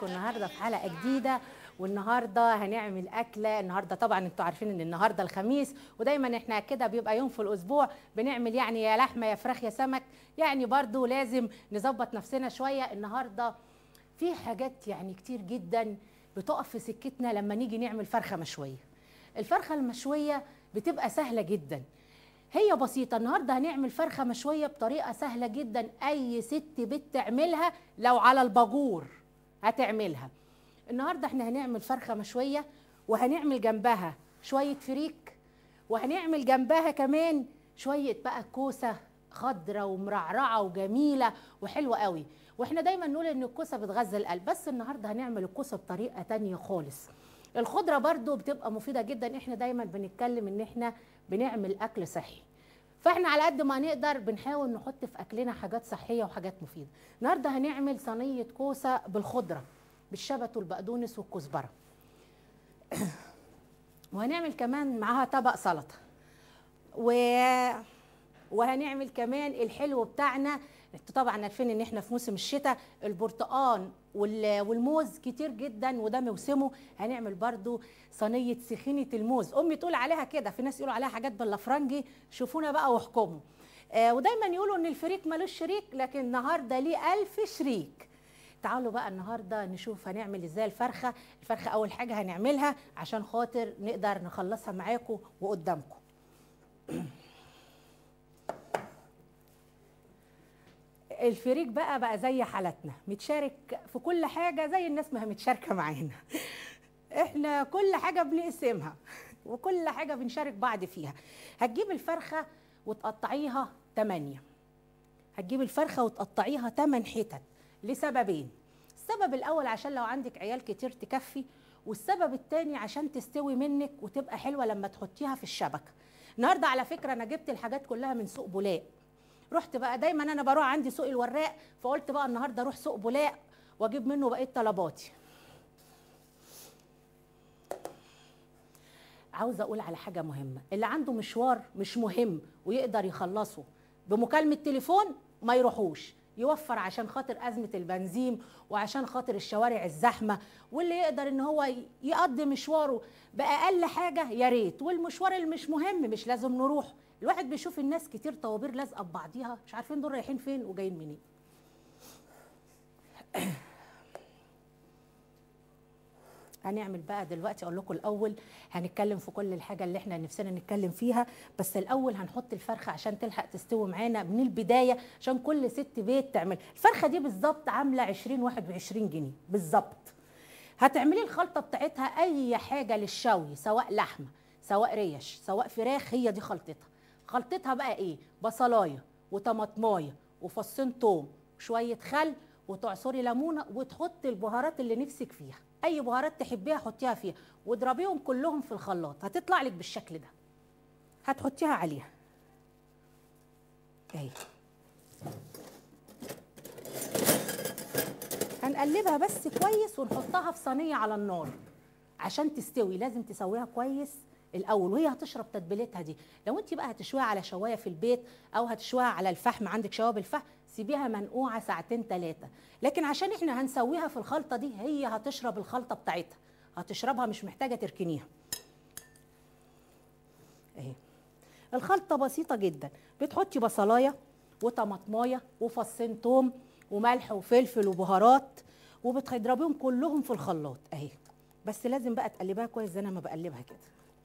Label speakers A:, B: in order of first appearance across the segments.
A: بيكم النهارده في حلقه جديده والنهارده هنعمل اكله النهارده طبعا انتوا عارفين ان النهارده الخميس ودايما احنا كده بيبقى يوم في الاسبوع بنعمل يعني يا لحمه يا فراخ يا سمك يعني برضو لازم نظبط نفسنا شويه النهارده في حاجات يعني كتير جدا بتقف في سكتنا لما نيجي نعمل فرخه مشويه الفرخه المشويه بتبقى سهله جدا هي بسيطه النهارده هنعمل فرخه مشويه بطريقه سهله جدا اي ست بيت تعملها لو على الباجور هتعملها النهارده احنا هنعمل فرخه مشويه وهنعمل جنبها شويه فريك وهنعمل جنبها كمان شويه بقى كوسه خضرة ومرعرعة وجميلة وحلوة قوي واحنا دايما نقول ان الكوسة بتغذي القلب بس النهاردة هنعمل الكوسة بطريقة تانية خالص الخضرة برضو بتبقى مفيدة جدا احنا دايما بنتكلم ان احنا بنعمل اكل صحي فاحنا على قد ما نقدر بنحاول نحط في اكلنا حاجات صحية وحاجات مفيدة النهاردة هنعمل صينية كوسة بالخضرة بالشبت والبقدونس والكزبرة وهنعمل كمان معاها طبق سلطة و وهنعمل كمان الحلو بتاعنا انتوا طبعا عارفين ان احنا في موسم الشتاء البرتقان والموز كتير جدا وده موسمه هنعمل برضو صينيه سخينه الموز امي تقول عليها كده في ناس يقولوا عليها حاجات بالافرنجي شوفونا بقى واحكموا آه ودايما يقولوا ان الفريك ملوش شريك لكن النهارده ليه ألف شريك تعالوا بقى النهارده نشوف هنعمل ازاي الفرخه الفرخه اول حاجه هنعملها عشان خاطر نقدر نخلصها معاكم وقدامكم الفريك بقى بقى زي حالتنا متشارك في كل حاجة زي الناس ما هي متشاركة معانا احنا كل حاجة بنقسمها وكل حاجة بنشارك بعض فيها هتجيب الفرخة وتقطعيها تمانية هتجيب الفرخة وتقطعيها تمن حتت لسببين السبب الأول عشان لو عندك عيال كتير تكفي والسبب التاني عشان تستوي منك وتبقى حلوة لما تحطيها في الشبكة النهاردة على فكرة أنا جبت الحاجات كلها من سوق بولاق رحت بقى دايما انا بروح عندي سوق الوراق فقلت بقى النهارده اروح سوق بولاق واجيب منه بقيه طلباتي عاوزه اقول على حاجه مهمه اللي عنده مشوار مش مهم ويقدر يخلصه بمكالمه تليفون ما يروحوش يوفر عشان خاطر أزمة البنزين وعشان خاطر الشوارع الزحمة واللي يقدر ان هو يقضي مشواره بأقل حاجة يا ريت والمشوار اللي مش مهم مش لازم نروح الواحد بيشوف الناس كتير طوابير لازقه ببعضيها مش عارفين دول رايحين فين وجايين منين هنعمل بقى دلوقتي اقول لكم الاول هنتكلم في كل الحاجه اللي احنا نفسنا نتكلم فيها بس الاول هنحط الفرخه عشان تلحق تستوي معانا من البدايه عشان كل ست بيت تعمل الفرخه دي بالظبط عامله 20 21 جنيه بالظبط هتعملي الخلطه بتاعتها اي حاجه للشوي سواء لحمه سواء ريش سواء فراخ هي دي خلطتها خلطتها بقى ايه بصلايه وطماطمايه وفصين توم وشويه خل وتعصري ليمونه وتحطي البهارات اللي نفسك فيها اي بهارات تحبيها حطيها فيها واضربيهم كلهم في الخلاط هتطلع لك بالشكل ده هتحطيها عليها اهي هنقلبها بس كويس ونحطها في صينيه على النار عشان تستوي لازم تسويها كويس الاول وهي هتشرب تتبيلتها دي لو انت بقى هتشويها على شوايه في البيت او هتشويها على الفحم عندك شوايه بالفحم سيبيها منقوعه ساعتين ثلاثه لكن عشان احنا هنسويها في الخلطه دي هي هتشرب الخلطه بتاعتها هتشربها مش محتاجه تركنيها اهي الخلطه بسيطه جدا بتحطي بصلايه وطماطمايه وفصين توم وملح وفلفل وبهارات وبتضربيهم كلهم في الخلاط اهي بس لازم بقى تقلبها كويس زي انا ما بقلبها كده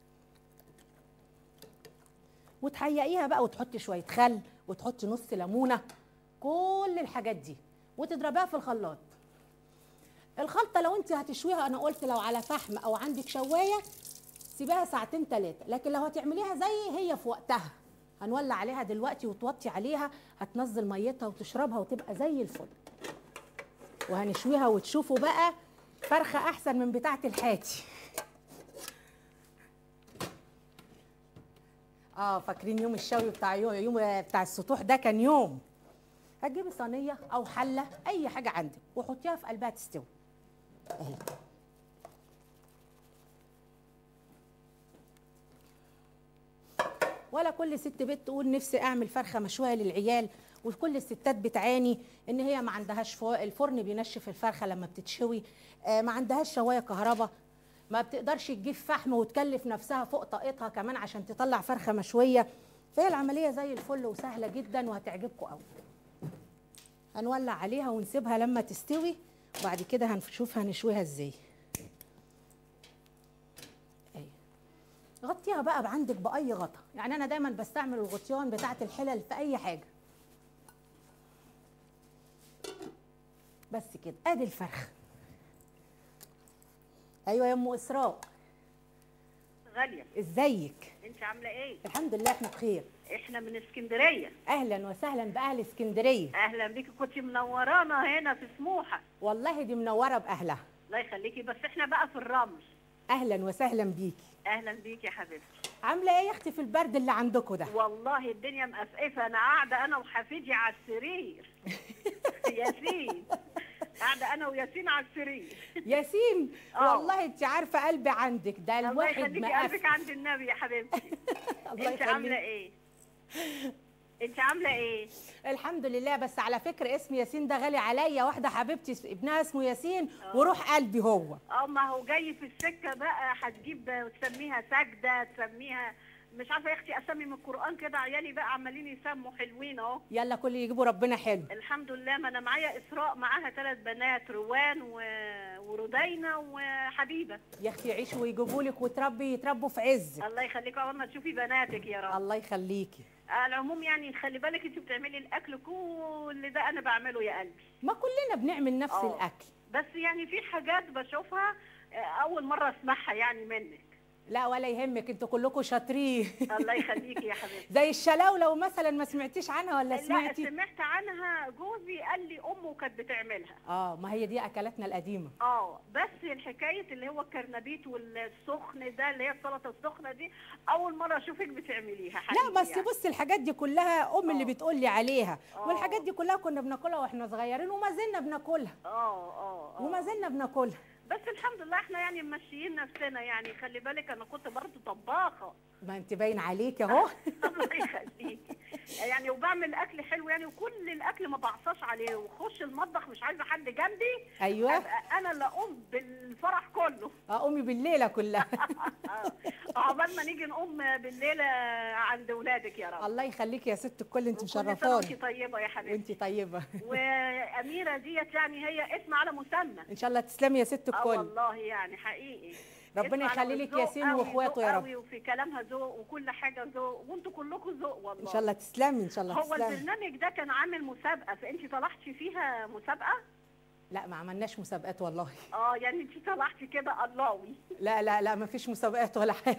A: وتحيقيها بقى وتحطي شويه خل وتحطي نص ليمونه كل الحاجات دي وتضربيها في الخلاط الخلطه لو انت هتشويها انا قلت لو على فحم او عندك شوايه سيبيها ساعتين ثلاثه لكن لو هتعمليها زي هي في وقتها هنولع عليها دلوقتي وتوطي عليها هتنزل ميتها وتشربها وتبقى زي الفل وهنشويها وتشوفوا بقى فرخه احسن من بتاعه الحاتي اه فاكرين يوم الشوي بتاع يوم, يوم بتاع السطوح ده كان يوم هتجيبي صينيه او حله اي حاجه عندك وحطيها في قلبها تستوي اهي ولا كل ست بيت تقول نفسي اعمل فرخه مشويه للعيال وكل الستات بتعاني ان هي ما عندهاش فو- الفرن بينشف الفرخه لما بتتشوي آه، ما عندهاش شوايه كهرباء ما بتقدرش تجيب فحم وتكلف نفسها فوق طاقتها كمان عشان تطلع فرخه مشويه فهي العمليه زي الفل وسهله جدا وهتعجبكم قوي هنولع عليها ونسيبها لما تستوي وبعد كده هنشوف هنشويها ازاي أيوة. غطيها بقى عندك باي غطا يعني انا دايما بستعمل الغطيان بتاعه الحلل في اي حاجه بس كده ادي الفرخه ايوه يا ام اسراء
B: غالية
A: ازيك
B: انت عاملة ايه؟
A: الحمد لله احنا بخير
B: احنا من اسكندرية
A: اهلا وسهلا باهل اسكندريه
B: اهلا بيكي كنت منورانا هنا في سموحة
A: والله دي منوره باهلها
B: الله يخليكي بس احنا بقى في الرمل
A: اهلا وسهلا بيكي
B: اهلا بيكي يا حبيبتي
A: عامله ايه يا اختي في البرد اللي عندكم ده
B: والله الدنيا مقفقفة انا قاعدة انا وحفيدي على السرير ياسين قاعدة انا وياسين على السرير
A: ياسين
B: آه.
A: والله انت عارفه قلبي عندك ده
B: الله
A: الواحد
B: يخليكي
A: مقفل
B: قلبك عند النبي يا حبيبتي
A: الله
B: انت عاملة
A: يخليك
B: ايه؟ انت عاملة ايه؟
A: الحمد لله بس على فكره اسم ياسين ده غالي عليا واحده حبيبتي ابنها اسمه ياسين وروح قلبي هو
B: اه ما هو جاي في السكة بقى هتجيب تسميها سجدة تسميها مش عارفة يا اختي اسامي من القرآن كده عيالي بقى عمالين يسموا حلوين اهو
A: يلا كل يجيبوا ربنا حلو
B: الحمد لله ما انا معايا اسراء معاها ثلاث بنات روان و... وردينا وحبيبة
A: يا اختي يعيشوا ويجيبوا لك وتربي يتربوا في عز
B: الله يخليكوا اول ما تشوفي بناتك يا رب
A: الله يخليكي
B: على العموم يعني خلي بالك انت بتعملي الاكل كل ده انا بعمله يا قلبي
A: ما كلنا بنعمل نفس
B: آه.
A: الاكل
B: بس يعني في حاجات بشوفها آه، اول مرة اسمعها يعني منك
A: لا ولا يهمك انتوا كلكم شاطرين
B: الله يخليكي يا حبيبتي
A: زي الشلاوه لو مثلا ما سمعتيش عنها ولا
B: لا
A: سمعتي
B: سمعت عنها جوزي قال لي امه كانت بتعملها
A: اه ما هي دي اكلاتنا القديمه
B: اه بس الحكايه اللي هو الكرنبيت والسخن ده اللي هي السلطه السخنه دي اول مره اشوفك بتعمليها
A: لا
B: حقيقي
A: بس
B: يعني.
A: بصي الحاجات دي كلها ام اللي
B: آه.
A: بتقول لي عليها
B: آه.
A: والحاجات دي كلها كنا بناكلها واحنا صغيرين وما زلنا بناكلها
B: اه اه
A: وما
B: اه
A: زلنا بناكلها
B: بس الحمد لله احنا يعني ماشيين نفسنا يعني خلي بالك انا كنت برضه طباخه
A: ما انت باين عليك اهو
B: الله يخليكي يعني وبعمل اكل حلو يعني وكل الاكل ما بعصاش عليه وخش المطبخ مش عايزه حد جنبي
A: ايوه
B: أبقى انا اللي اقوم بالفرح كله
A: اه امي بالليله كلها
B: آه. عقبال ما نيجي نقوم بالليله عند ولادك يا رب
A: الله يخليكي يا ست الكل انت
B: وكل سنة
A: مشرفاني
B: وانت طيبه يا حبيبتي
A: وانت طيبه
B: واميره ديت يعني هي اسم على مسمى
A: ان شاء الله تسلمي يا ست
B: اه
A: الكل
B: والله يعني حقيقي
A: ربنا
B: اسم على
A: يخلي لك
B: ذوق
A: ياسين
B: قوي،
A: واخواته
B: ذوق
A: يا رب.
B: قوي وفي كلامها ذوق وكل حاجه ذوق وانتوا كلكم ذوق والله
A: ان شاء الله تسلمي ان شاء الله
B: هو
A: تسلمي
B: البرنامج ده كان عامل مسابقه فانت طلعتي فيها مسابقه
A: لا ما عملناش مسابقات والله
B: اه يعني انت طلعتي كده اللهوي
A: لا لا لا ما فيش مسابقات ولا حاجه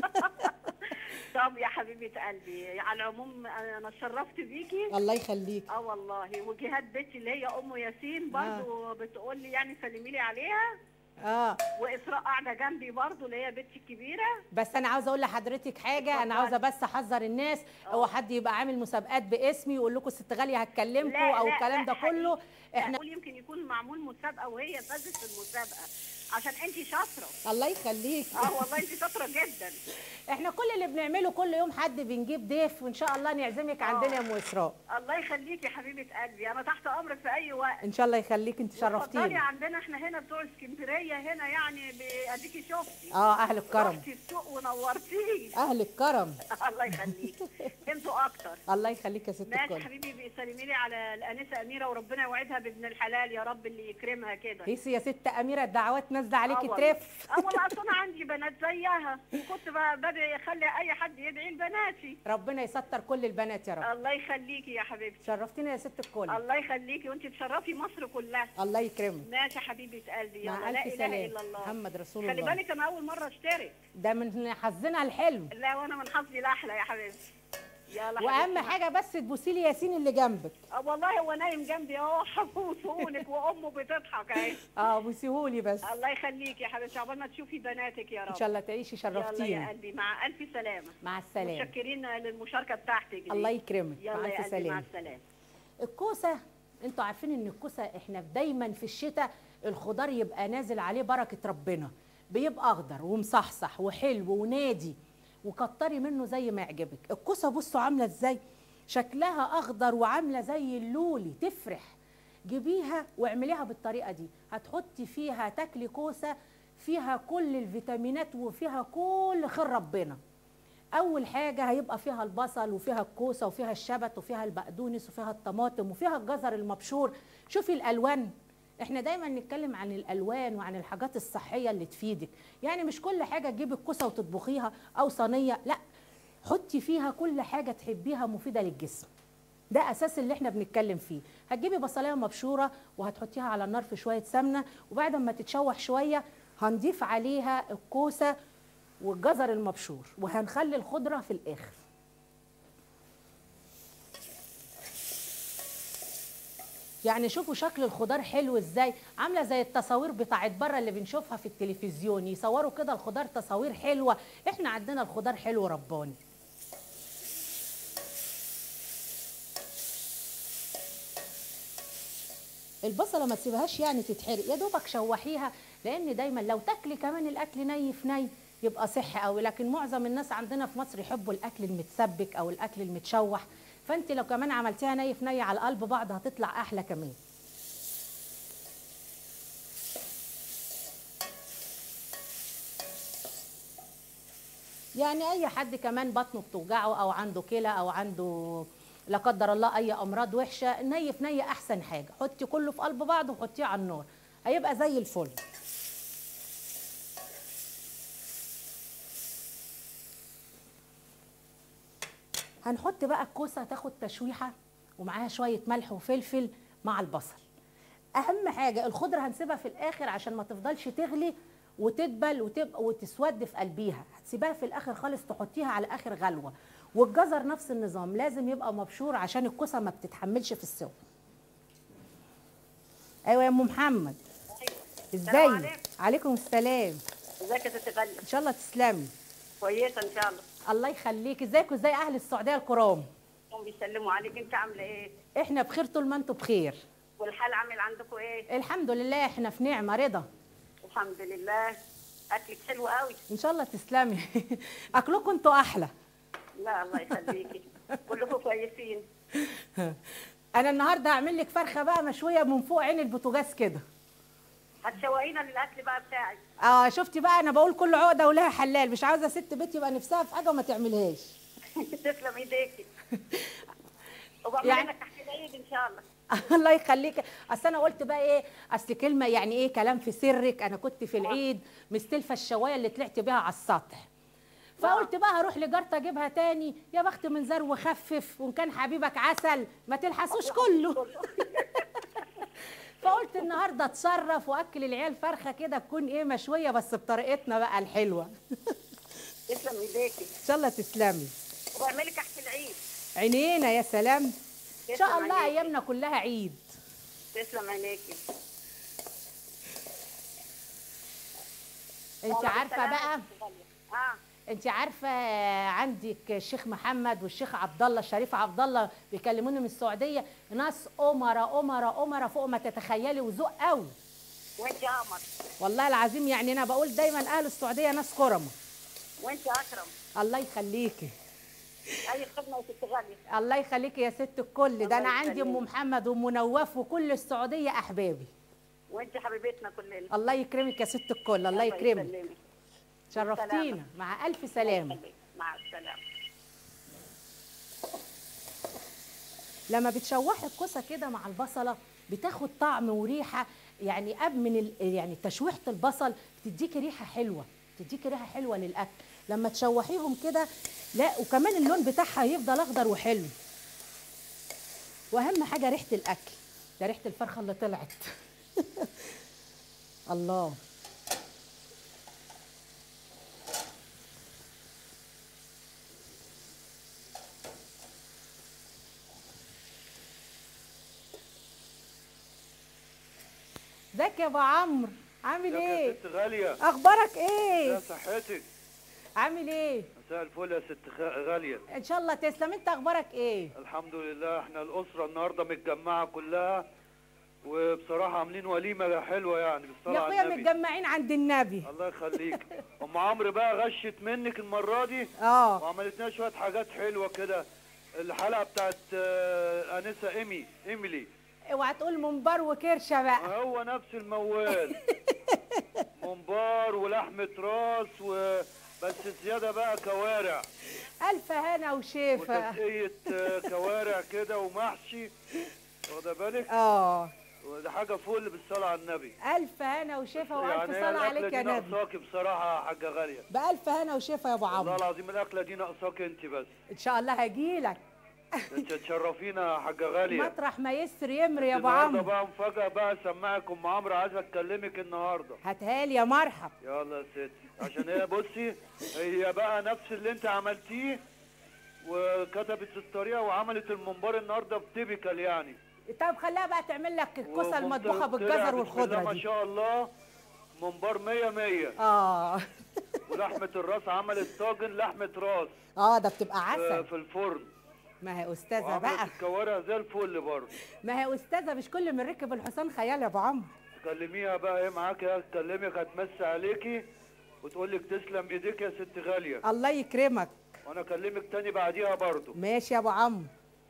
B: طب يا حبيبه قلبي على العموم انا اتشرفت بيكي
A: الله يخليك
B: اه والله وجهاد بنتي اللي هي ام ياسين برضو بتقول لي يعني سلمي لي عليها
A: اه
B: واسراء قاعده جنبي برضو اللي هي بنتي الكبيره
A: بس انا عاوزه اقول لحضرتك حاجه انا
B: اتفضلي.
A: عاوزه بس احذر الناس هو حد يبقى عامل مسابقات باسمي ويقول لكم ست غاليه هتكلمكم
B: لا،
A: او
B: لا،
A: الكلام
B: لا،
A: ده كله
B: حقيقي.
A: احنا
B: اقول يمكن يكون معمول مسابقه وهي فازت في المسابقه عشان انت شاطره
A: الله يخليك
B: اه والله انت شاطره جدا
A: احنا كل اللي بنعمله كل يوم حد بنجيب ضيف وان شاء الله نعزمك عندنا يا ام اسراء
B: الله يخليك يا حبيبه قلبي انا تحت امرك في اي وقت
A: ان شاء الله يخليك انت
B: اتفضلي
A: شرفتيني
B: عندنا احنا هنا بتوع اسكندريه هنا يعني ب- اديكي شفتي
A: اه اهل الكرم
B: رحتي السوق ونورتيه
A: اهل الكرم
B: الله يخليك انتوا اكتر
A: الله يخليك يا ست
B: ماشي
A: الكل
B: حبيبي بيسلمي لي على الانسه اميره وربنا يوعدها بابن الحلال يا رب اللي يكرمها كده
A: هيسي يا ست اميره الدعوات نازله عليكي
B: والله.
A: ترف
B: اه والله اصل انا عندي بنات زيها كنت ب- بدعي اخلي اي حد يدعي لبناتي
A: ربنا يستر كل البنات يا رب
B: الله يخليكي يا حبيبتي
A: شرفتينا يا ست الكل
B: الله يخليكي وانت تشرفي مصر كلها
A: الله يكرمك
B: ماشي يا حبيبه قلبي يلا
A: مع
B: لا
A: الف
B: اله
A: سلام
B: الا الله
A: محمد رسول
B: خلي
A: الله
B: بالك انا اول مره اشترك
A: ده من حظنا الحلو
B: لا وانا من حظي الاحلى يا حبيبتي يلا
A: واهم
B: حبيبتي.
A: حاجه بس تبوسي لي ياسين اللي جنبك
B: اه والله هو نايم جنبي اهو حبوسهولك وامه بتضحك اهي
A: اه بوسيهولي بس
B: الله يخليك يا حبيبتي عقبال ما تشوفي بناتك يا رب
A: ان شاء الله تعيشي
B: يلا يا
A: شرفتينا
B: قلبي مع الف سلامه
A: مع السلامه
B: متشكرين للمشاركه بتاعتك دي
A: الله يكرمك
B: يلا
A: مع
B: يا
A: الف
B: قلبي مع
A: سلامه
B: السلامه
A: الكوسه انتوا عارفين ان الكوسه احنا دايما في الشتاء الخضار يبقى نازل عليه بركه ربنا بيبقى اخضر ومصحصح وحلو ونادي وكتري منه زي ما يعجبك الكوسه بصوا عامله ازاي شكلها اخضر وعامله زي اللولي تفرح جيبيها واعمليها بالطريقه دي هتحطي فيها تاكلي كوسه فيها كل الفيتامينات وفيها كل خير ربنا اول حاجه هيبقى فيها البصل وفيها الكوسه وفيها الشبت وفيها البقدونس وفيها الطماطم وفيها الجزر المبشور شوفي الالوان احنا دايما نتكلم عن الالوان وعن الحاجات الصحيه اللي تفيدك يعني مش كل حاجه تجيبي الكوسه وتطبخيها او صينيه لا حطي فيها كل حاجه تحبيها مفيده للجسم ده اساس اللي احنا بنتكلم فيه هتجيبي بصلايه مبشوره وهتحطيها على النار في شويه سمنه وبعد ما تتشوح شويه هنضيف عليها الكوسه والجزر المبشور وهنخلي الخضره في الاخر يعني شوفوا شكل الخضار حلو ازاي عامله زي التصاوير بتاعت بره اللي بنشوفها في التلفزيون يصوروا كده الخضار تصاوير حلوه احنا عندنا الخضار حلو رباني البصله ما تسيبهاش يعني تتحرق يا دوبك شوحيها لان دايما لو تاكلي كمان الاكل ني في ني يبقى صحي قوي لكن معظم الناس عندنا في مصر يحبوا الاكل المتسبك او الاكل المتشوح فانت لو كمان عملتيها ني في ني على قلب بعض هتطلع احلى كمان يعني اي حد كمان بطنه بتوجعه او عنده كلى او عنده لا قدر الله اي امراض وحشه ني في ني احسن حاجه حطي كله في قلب بعض وحطيه على النار هيبقى زي الفل هنحط بقى الكوسه تاخد تشويحه ومعاها شويه ملح وفلفل مع البصل اهم حاجه الخضره هنسيبها في الاخر عشان ما تفضلش تغلي وتدبل وتبقى وتسود في قلبيها هتسيبها في الاخر خالص تحطيها على اخر غلوه والجزر نفس النظام لازم يبقى مبشور عشان الكوسه ما بتتحملش في السوا ايوه يا ام محمد
B: السلام
A: ازاي
B: عليكم.
A: عليكم السلام
B: ازيك يا ست غاليه
A: ان شاء الله تسلمي
B: كويسه ان شاء الله
A: الله يخليك ازيك وازاي اهل السعوديه الكرام
B: هم بيسلموا عليك انت عامله ايه
A: احنا بخير طول ما انتوا بخير
B: والحال عامل عندكم ايه
A: الحمد لله احنا في نعمه رضا
B: الحمد لله اكلك حلو قوي
A: ان شاء الله تسلمي اكلكم انتوا احلى
B: لا الله يخليكي كلكم كويسين
A: انا النهارده هعمل لك فرخه بقى مشويه من فوق عين البوتاجاز كده
B: هتشوقينا للاكل بقى بتاعي
A: اه شفتي بقى انا بقول كل عقده ولها حلال مش عاوزه ست بيت يبقى نفسها في حاجه وما تعملهاش
B: تسلم ايديكي وبعمل
A: يعني-
B: لك تحت العيد ان شاء الله
A: الله يخليك اصل انا قلت بقى ايه اصل كلمه يعني ايه كلام في سرك انا كنت في العيد مستلفه الشوايه اللي طلعت بيها على السطح فقلت بقى هروح لجارتي اجيبها تاني يا بخت من زر وخفف وان كان حبيبك عسل ما تلحسوش كله فقلت النهارده اتصرف واكل العيال فرخه كده تكون ايه مشويه بس بطريقتنا بقى الحلوه
B: تسلم ايديكي
A: ان شاء الله تسلمي
B: وبعمل لك تحت العيد
A: عينينا يا سلام ان شاء
B: تسلم
A: الله
B: عينيكي.
A: ايامنا كلها عيد
B: تسلم عينيكي
A: انت
B: والله
A: عارفه
B: بالسلامة
A: بقى
B: يا ست غالية. اه
A: انت عارفه عندك الشيخ محمد والشيخ عبد الله الشريف عبد الله بيكلموني من السعوديه ناس امراء امراء امراء فوق ما تتخيلي وذوق قوي
B: وانت قمر
A: والله العظيم يعني انا بقول دايما اهل السعوديه ناس كرمه
B: وانت اكرم
A: الله يخليكي
B: اي خدمه يا ست غاليه
A: الله يخليكي يا ست الكل ده انا
B: الله
A: عندي ام
B: يخليك.
A: محمد وام نواف وكل السعوديه احبابي
B: وانت حبيبتنا كلنا
A: الله يكرمك يا ست الكل الله يكرمك
B: يسلمك.
A: شرفتينا
B: بالسلامة.
A: مع الف
B: الله
A: سلامه
B: يخليك. مع السلامه
A: لما بتشوحي الكوسه كده مع البصله بتاخد طعم وريحه يعني قبل من ال... يعني تشويحه البصل بتديكي ريحه حلوه بتديكي ريحه حلوه للاكل لما تشوحيهم كده لا وكمان اللون بتاعها هيفضل اخضر وحلو واهم حاجه ريحه الاكل ده ريحه الفرخه اللي طلعت الله ازيك يا ابو عمرو عامل
C: ازيك
A: ايه
C: يا ست غالية
A: اخبارك
C: يا
A: ايه
C: صحتك
A: عامل ايه
C: مساء الفل يا ست خ- غالية
A: ان شاء الله تسلم انت اخبارك ايه
C: الحمد لله احنا الأسرة النهاردة متجمعة كلها وبصراحة عاملين وليمة حلوة يعني
A: يا
C: بالصلاة
A: اخويا
C: على النبي
A: متجمعين عند النبي
C: الله يخليك ام عمرو بقى غشت منك المرة دي
A: اه
C: وعملت لنا شوية حاجات حلوة كده الحلقة بتاعت آه، أنسة إيمي إيميلي
A: اوعى تقول منبر وكرشه بقى
C: هو نفس الموال ممبار ولحمة راس و بس زيادة بقى كوارع
A: الف هنا وشيفه
C: وتسقية آه، كوارع كده ومحشي واخدة بالك
A: اه
C: وده حاجة فل بالصلاة على النبي
A: الف هنا وشيفه والف
C: يعني هي
A: صلاه
C: الأكلة
A: عليك
C: دي
A: يا نبي
C: ناقصاكي بصراحة يا حاجة غالية
A: بألف هنا وشيفه يا ابو
C: والله
A: عمرو
C: العظيم الأكلة دي ناقصاكي أنت بس
A: ان شاء الله هجيلك
C: أنت تشرفينا يا حاجة غالية
A: مطرح ما يسر يمري يا ابو
C: النهارده
A: عمرو
C: بقى مفاجأة بقى سماعك أم عمرو عايزة أكلمك النهاردة
A: هاتها لي يا مرحب
C: يلا يا ستي عشان هي بصي هي بقى نفس اللي انت عملتيه وكتبت الطريقه وعملت الممبار النهارده بتيبيكال يعني
A: طب خليها بقى تعمل لك الكوسه
C: وقمت
A: المطبوخه
C: طلع
A: بالجزر
C: بسم الله
A: والخضره
C: ما
A: دي
C: شاء الله ممبار مية مية
A: اه
C: ولحمة الراس عملت طاجن لحمة راس
A: اه ده بتبقى
C: آه،
A: عسل
C: في الفرن
A: ما هي استاذه
C: وعملت
A: بقى
C: الكوارع زي الفل برضه
A: ما هي استاذه مش كل من ركب الحصان خيال يا ابو عمرو
C: تكلميها بقى ايه معاكي هتكلمك هتمسي عليكي وتقول لك تسلم ايديك يا ست غالية
A: الله يكرمك
C: وانا اكلمك تاني بعديها برضه
A: ماشي يا ابو عمرو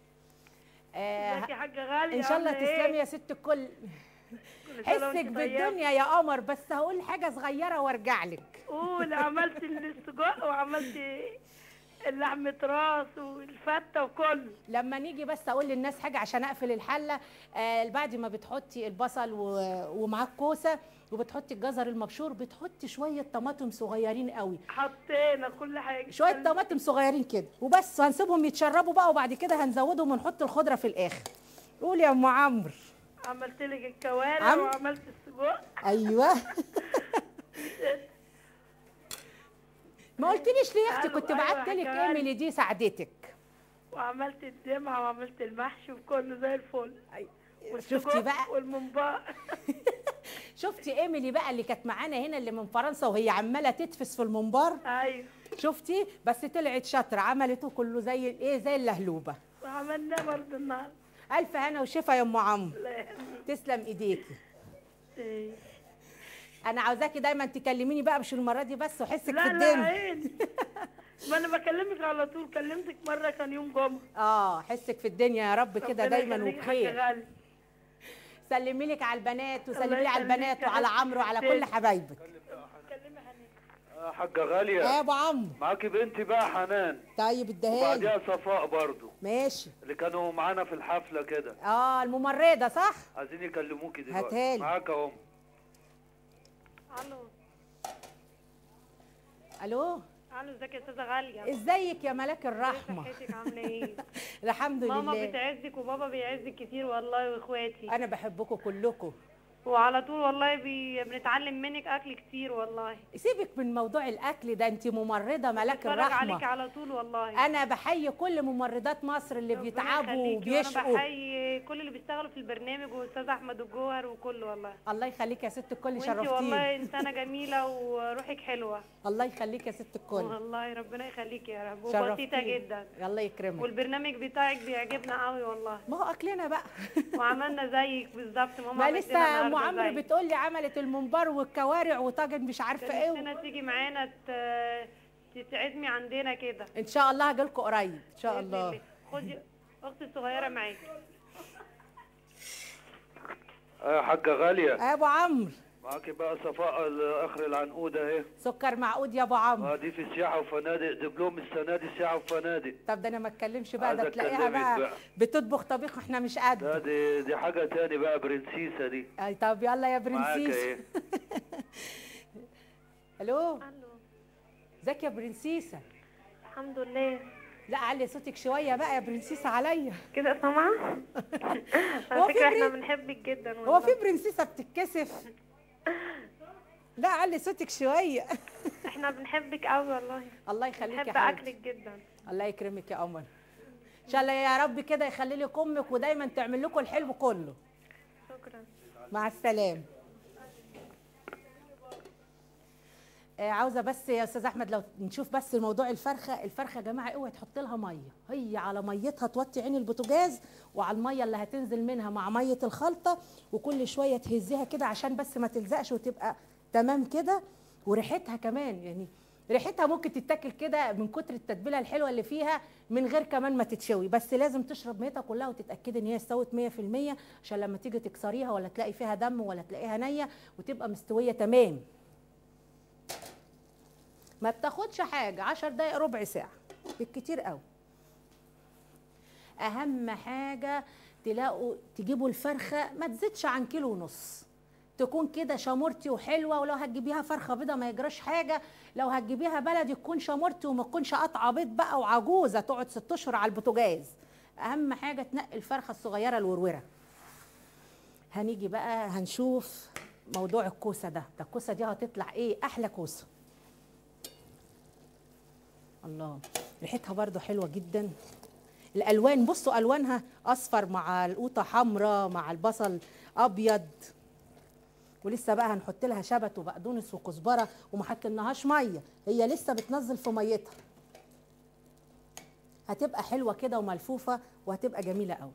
A: آه
B: ازيك يا حاجه غاليه
A: ان شاء الله
B: عاملة إيه؟
A: تسلمي يا ست الكل
B: كل سنة
A: حسك
B: وأنت طيبة.
A: بالدنيا يا قمر بس هقول حاجه صغيره وارجع لك
B: قول عملت السجق وعملت اللحمة راس والفتة وكله
A: لما نيجي بس اقول للناس حاجه عشان اقفل الحله آه بعد ما بتحطي البصل و... ومعاه الكوسه وبتحطي الجزر المبشور بتحطي شويه طماطم صغيرين قوي
B: حطينا كل حاجة
A: شويه طماطم صغيرين كده وبس هنسيبهم يتشربوا بقى وبعد كده هنزودهم ونحط الخضره في الاخر قول يا ام عمرو
B: عملت لك الكوارع
A: عم-
B: وعملت السجق
A: ايوه ما قلتليش ليه يا اختي
B: أيوة،
A: كنت
B: أيوة،
A: بعت لك
B: حكاية.
A: ايميلي دي ساعدتك
B: وعملت الدمعة وعملت المحشي وكله زي الفل
A: شفتي
B: والسجق
A: بقى
B: والممبار
A: شفتي ايميلي بقى اللي كانت معانا هنا اللي من فرنسا وهي عماله تتفس في الممبار
B: ايوه
A: شفتي بس طلعت شاطره عملته كله زي ايه زي اللهلوبه
B: وعملنا برضه النهارده
A: الف هنا وشفا يا ام عمرو
B: الله يهنيك.
A: تسلم ايديكي
B: إيه.
A: انا عاوزاكي دايما تكلميني بقى مش المره دي بس وحسك في
B: لا لا
A: الدنيا
B: عيني ما انا بكلمك على طول كلمتك مره كان يوم جمعه
A: اه حسك في الدنيا يا رب كده
B: ربنا
A: دايما
B: يخليك يا حاجة
A: وبخير
B: غالية.
A: سلمي لك على البنات
B: الله
A: وسلمي لي على
B: يخليك
A: البنات
B: يا
A: وعلى
B: حبيبتي.
A: عمرو وعلى كل حبايبك
B: كلمي حنين
C: آه، حاجة
A: يا
C: غالية
A: ابو عمرو
C: معاكي بنتي بقى حنان
A: طيب اديها لي
C: وبعديها صفاء برضو
A: ماشي
C: اللي كانوا معانا في الحفلة كده
A: اه الممرضه صح
C: عايزين يكلموكي
A: هاتها
C: دلوقتي
A: لي.
C: معاك اهو
B: الو
A: الو
B: الو ازيك يا استاذه غاليه
A: ازيك يا ملاك الرحمه
B: صحتك عامله ايه
A: الحمد
B: ماما
A: لله
B: بتعزك وبابا بيعزك كتير والله واخواتي
A: انا بحبكم كلكم
B: وعلى طول والله بي... بنتعلم منك اكل كتير والله
A: سيبك من موضوع الاكل ده انت ممرضه ملاك
B: بتفرج عليك
A: الرحمه
B: على طول والله
A: انا بحيي كل ممرضات مصر اللي
B: ربنا
A: بيتعبوا
B: يخليكي،
A: وبيشقوا
B: وانا بحيي كل اللي بيشتغلوا في البرنامج واستاذ احمد الجوهر وكله والله
A: الله يخليك يا ست الكل
B: وانت
A: شرفتيني
B: والله انسانه جميله وروحك حلوه
A: الله يخليك يا ست الكل
B: والله ربنا يخليك يا رب وبسيطه
A: شرفتيني.
B: جدا
A: الله يكرمك
B: والبرنامج بتاعك بيعجبنا قوي والله
A: ما هو اكلنا بقى
B: وعملنا زيك بالظبط ماما
A: ما
B: عملت
A: لسه
B: لنا
A: ام
B: النهاردة
A: عمرو
B: زيك.
A: بتقول لي عملت الممبار والكوارع وطاجن مش عارفه ايه
B: نفسنا تيجي معانا ت- تتعزمي عندنا كده
A: ان شاء الله هجيلكوا قريب ان شاء
B: بإذن
A: الله
B: خدي اختي الصغيره معاكي
C: آه، يا حاجة غالية
A: يا ابو عمرو
C: معاكي بقى صفاء اخر العنقود اهي
A: سكر معقود يا ابو عمرو
C: اه دي في سياحة وفنادق دبلوم السنة دي سياحة وفنادق
A: طب ده انا ما اتكلمش بقى ده
C: عايزة
A: تلاقيها
C: أكلمك
A: بقى
C: بقى.
A: بتطبخ طبيخ احنا مش
C: لا
A: قد
C: دي دي حاجة تاني بقى برنسيسة دي
A: أي طب يلا يا
C: معاك
A: برنسيس
C: ايه
A: الو
B: الو
A: ازيك يا برنسيسه
B: الحمد لله
A: لا علي صوتك شويه بقى يا برنسيسه عليا
B: كده سامعه
A: هو
B: على
A: في
B: فكره احنا
A: برنس-
B: بنحبك جدا
A: هو
B: والله
A: في برنسيسه بتتكسف لا علي صوتك شويه
B: احنا بنحبك قوي والله
A: الله يخليك يا
B: بنحب
A: حبيبتي
B: اكلك جدا
A: الله يكرمك يا قمر ان شاء الله يا رب كده يخلي لك امك ودايما تعمل لكم الحلو كله
B: شكرا
A: مع السلامه آه، عاوزه بس يا استاذ احمد لو نشوف بس موضوع الفرخه الفرخه يا جماعه اوعي تحط لها ميه هي على ميتها توطي عين البوتاجاز وعلى الميه اللي هتنزل منها مع ميه الخلطه وكل شويه تهزيها كده عشان بس ما تلزقش وتبقى تمام كده وريحتها كمان يعني ريحتها ممكن تتاكل كده من كتر التتبيله الحلوه اللي فيها من غير كمان ما تتشوي بس لازم تشرب ميتها كلها وتتاكدي ان هي استوت 100% عشان لما تيجي تكسريها ولا تلاقي فيها دم ولا تلاقيها نيه وتبقى مستويه تمام ما بتاخدش حاجه 10 دقايق ربع ساعه بالكتير قوي اهم حاجه تلاقوا تجيبوا الفرخه ما تزيدش عن كيلو ونص تكون كده شامورتي وحلوه ولو هتجيبيها فرخه بيضه ما يجراش حاجه لو هتجيبيها بلدي تكون شامورتي وما تكونش قطعه بيض بقى وعجوزه تقعد ست اشهر على البوتاجاز اهم حاجه تنقي الفرخه الصغيره الوروره هنيجي بقى هنشوف موضوع الكوسه ده ده الكوسه دي هتطلع ايه احلى كوسه الله ريحتها برضو حلوه جدا الالوان بصوا الوانها اصفر مع القوطه حمراء مع البصل ابيض ولسه بقى هنحط لها شبت وبقدونس وكزبره وما حطيناهاش ميه هي لسه بتنزل في ميتها هتبقى حلوه كده وملفوفه وهتبقى جميله قوي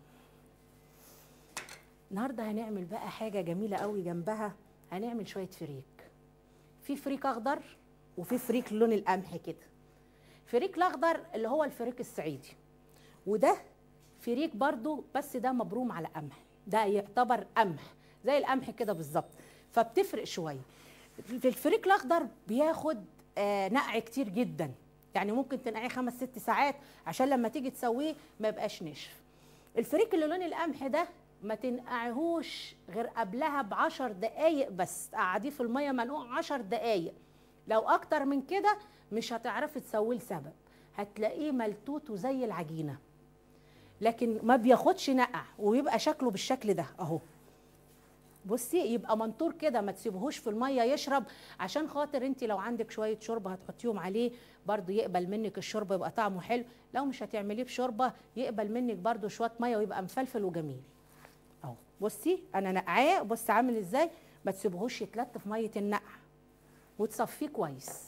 A: النهارده هنعمل بقى حاجه جميله قوي جنبها هنعمل شويه فريك في فريك اخضر وفي فريك لون القمح كده فريك الاخضر اللي هو الفريك الصعيدي وده فريك برضو بس ده مبروم على قمح ده يعتبر قمح زي القمح كده بالظبط فبتفرق شويه في الفريك الاخضر بياخد آه نقع كتير جدا يعني ممكن تنقعيه خمس ست ساعات عشان لما تيجي تسويه ما يبقاش ناشف الفريك اللي لون القمح ده ما تنقعهوش غير قبلها بعشر دقايق بس تقعديه في الميه منقوع عشر دقايق لو اكتر من كده مش هتعرفي تسويه لسبب هتلاقيه ملتوت وزي العجينه لكن ما بياخدش نقع ويبقى شكله بالشكل ده اهو بصي يبقى منطور كده ما تسيبهوش في الميه يشرب عشان خاطر انت لو عندك شويه شوربه هتحطيهم عليه برضو يقبل منك الشوربه يبقى طعمه حلو لو مش هتعمليه بشوربه يقبل منك برضو شويه ميه ويبقى مفلفل وجميل اهو بصي انا نقعاه بص عامل ازاي ما تسيبهوش يتلت في ميه النقع وتصفيه كويس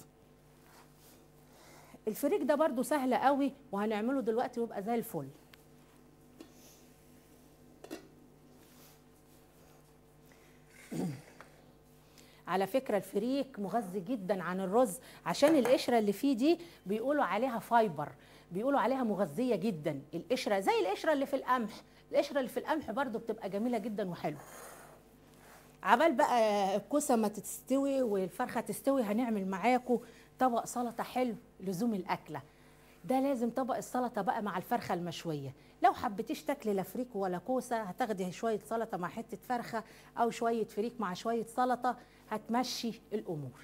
A: الفريك ده برضو سهل قوي وهنعمله دلوقتي ويبقى زي الفل على فكرة الفريك مغذي جدا عن الرز عشان القشرة اللي فيه دي بيقولوا عليها فايبر بيقولوا عليها مغذية جدا القشرة زي القشرة اللي في القمح القشرة اللي في القمح برضو بتبقى جميلة جدا وحلوة عبال بقى الكوسة ما تستوي والفرخة تستوي هنعمل معاكم طبق سلطة حلو لزوم الأكلة ده لازم طبق السلطة بقى مع الفرخة المشوية لو حبيتيش تاكلي لا فريك ولا كوسة هتاخدي شوية سلطة مع حتة فرخة أو شوية فريك مع شوية سلطة هتمشي الأمور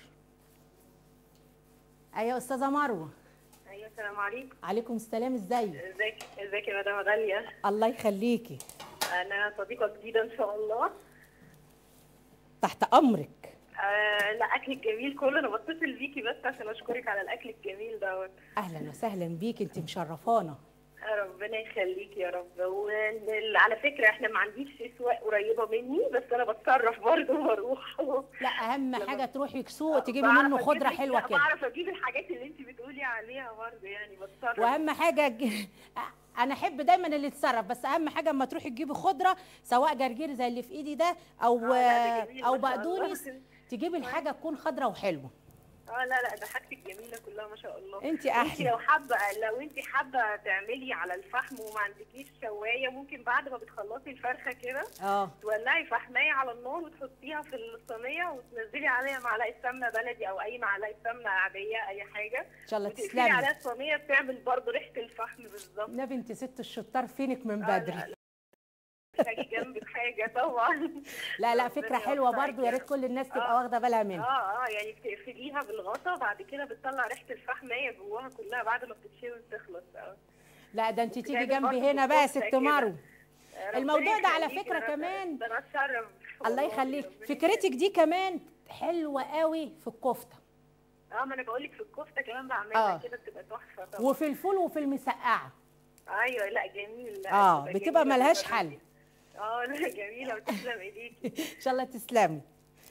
A: أيوة أستاذة مروة
D: ايوه السلام عليكم
A: عليكم السلام ازيك
D: ازيك ازيك يا مدام غاليه
A: الله يخليكي
D: انا صديقه جديده ان شاء الله
A: تحت أمرك
D: آه لا اكلك جميل كله انا بتصل بيكي بس عشان اشكرك على الاكل الجميل دوت
A: أهلا وسهلا بيك أنت مشرفانا
D: ربنا يخليك يا رب وعلى فكره احنا ما عنديش اسواق قريبه مني بس انا بتصرف برضه بروح
A: لا أهم
D: لما-
A: حاجة تروحي سوق تجيبي
D: بعرف
A: منه
D: أجيب
A: خضرة
D: لك-
A: حلوة
D: لا،
A: كده
D: بعرف اجيب الحاجات اللي انت بتقولي عليها برضه يعني بتصرف
A: واهم حاجه ج- انا احب دايما اللي يتصرف بس اهم حاجه اما تروحي تجيبي خضره سواء جرجير زي اللي في ايدي ده او
D: آه، لا، ده جميل
A: او
D: ما شاء الله.
A: بقدونس تجيبي الحاجه تكون خضره وحلوه
D: اه لا لا ده حاجتك جميله كلها ما شاء الله
A: انت
D: انت
A: احلى
D: لو حابه لو انت حابه تعملي على الفحم وما عندكيش شوايه ممكن بعد ما بتخلصي الفرخه كده
A: اه
D: تولعي فحمايه على النار وتحطيها في الصينيه وتنزلي عليها معلقه سمنه بلدي او اي معلقه سمنه عاديه اي حاجه
A: ان شاء الله
D: وتقفلي
A: تسلمي
D: عليها الصينيه بتعمل برضه ريحه الفحم بالظبط
A: نبي انت ست الشطار فينك من
D: آه،
A: بدري
D: لا، تحتاجي جنبك حاجه طبعا
A: لا لا
D: ربنا
A: فكره حلوه
D: يوفقك
A: برضو يا
D: يا
A: ريت
D: رب.
A: كل الناس تبقى
D: آه.
A: واخده بالها منها
D: اه اه يعني بتقفليها بالغطا بعد كده بتطلع ريحه الفحمايه جواها كلها بعد ما بتتشوي وتخلص اه
A: لا ده انت تيجي
D: بتعمل
A: جنبي
D: برضو
A: هنا بقى يا
D: كفتة
A: ست
D: كده.
A: مارو
D: ربنا
A: الموضوع ده على
D: يخليكي
A: فكرة
D: يا رب.
A: كمان-
D: ده انا اتشرف
A: الله
D: والله،
A: يخليك
D: ربنا
A: فكرتك دي كمان حلوه قوي في الكفته
D: اه ما انا بقول لك في الكفته كمان بعملها
A: آه.
D: كده بتبقى تحفه طبعا
A: وفي الفول وفي المسقعه
D: ايوه لا جميل لا
A: اه
D: بتبقى
A: بتبقى
D: جميلة،
A: ملهاش
D: بتبقى
A: حل
D: جميلة. اه لا جميله وتسلم ايديكي
A: ان شاء الله تسلمي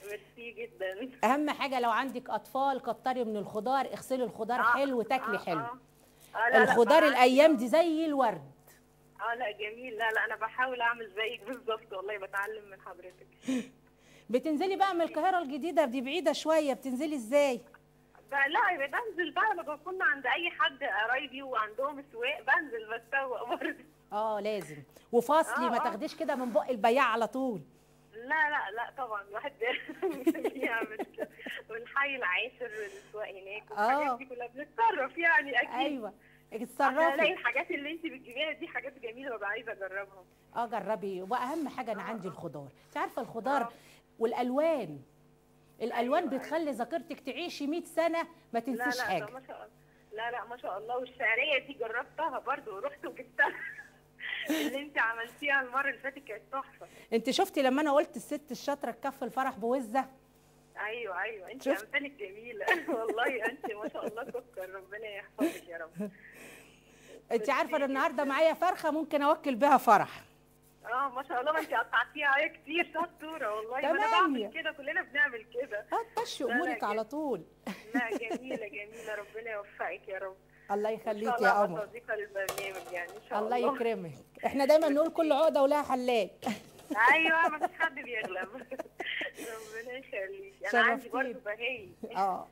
D: ميرسي جدا
A: اهم حاجه لو عندك اطفال كتري من الخضار اغسلي الخضار
D: آه،
A: حلو تاكلي
D: آه،
A: حلو
D: آه. آه، لا، لا،
A: الخضار
D: معاكي.
A: الايام دي زي الورد
D: اه لا جميل لا لا انا بحاول اعمل زيك بالظبط والله بتعلم من حضرتك
A: بتنزلي بقى من القاهره الجديده دي بعيده شويه بتنزلي ازاي
D: بقى لا يبقى بنزل بقى لما بكون عند اي حد قرايبي وعندهم سواق بنزل بتسوق برضه
A: اه لازم وفاصلي
D: آه،
A: ما
D: آه.
A: تاخديش كده من بق البياع على طول
D: لا لا لا طبعا الواحد بيعمل كده والحي العاشر الاسواق هناك
A: آه.
D: والحاجات دي كلها بنتصرف يعني اكيد
A: ايوه
D: عشان الاقي
A: اتصرفي
D: الحاجات اللي انت بتجيبيها دي حاجات جميله وببقى عايزه اجربها
A: اه جربي واهم حاجه انا عندي الخضار انت عارفه الخضار
D: آه.
A: والالوان الالوان
D: أيوة،
A: بتخلي ذاكرتك تعيشي 100 سنه ما
D: لا
A: تنسيش
D: لا
A: حاجه
D: ده ما شاء الله لا لا ما شاء الله والشعريه دي جربتها برضو ورحت وجبتها اللي انت عملتيها المره اللي فاتت كانت تحفه
A: انت شفتي لما انا قلت الست الشاطره تكفي الفرح بوزه
D: ايوه ايوه انت
A: شفت؟
D: امثالك جميله والله انت ما شاء الله سكر ربنا يحفظك يا رب
A: انت عارفه انا النهارده معايا فرخه ممكن اوكل بيها فرح
D: اه ما شاء الله ما انت قطعتيها عليا كتير شطوره والله ما انا
A: تمانية.
D: بعمل كده كلنا بنعمل كده
A: هتمشي
D: لا، لا،
A: امورك
D: جد.
A: على طول
D: لا جميله جميله ربنا يوفقك يا رب
A: الله
D: ان شاء
A: يخليك
D: الله
A: يا
D: أبقى
A: قمر
D: صديقه للبرنامج يعني ان شاء
A: الله
D: الله
A: يكرمك احنا دايما نقول كل عقده ولها حلال
D: ايوه ما فيش حد بيغلب ربنا يخليك انا عندي
A: شرفتيني.
D: برضه بهي
A: اه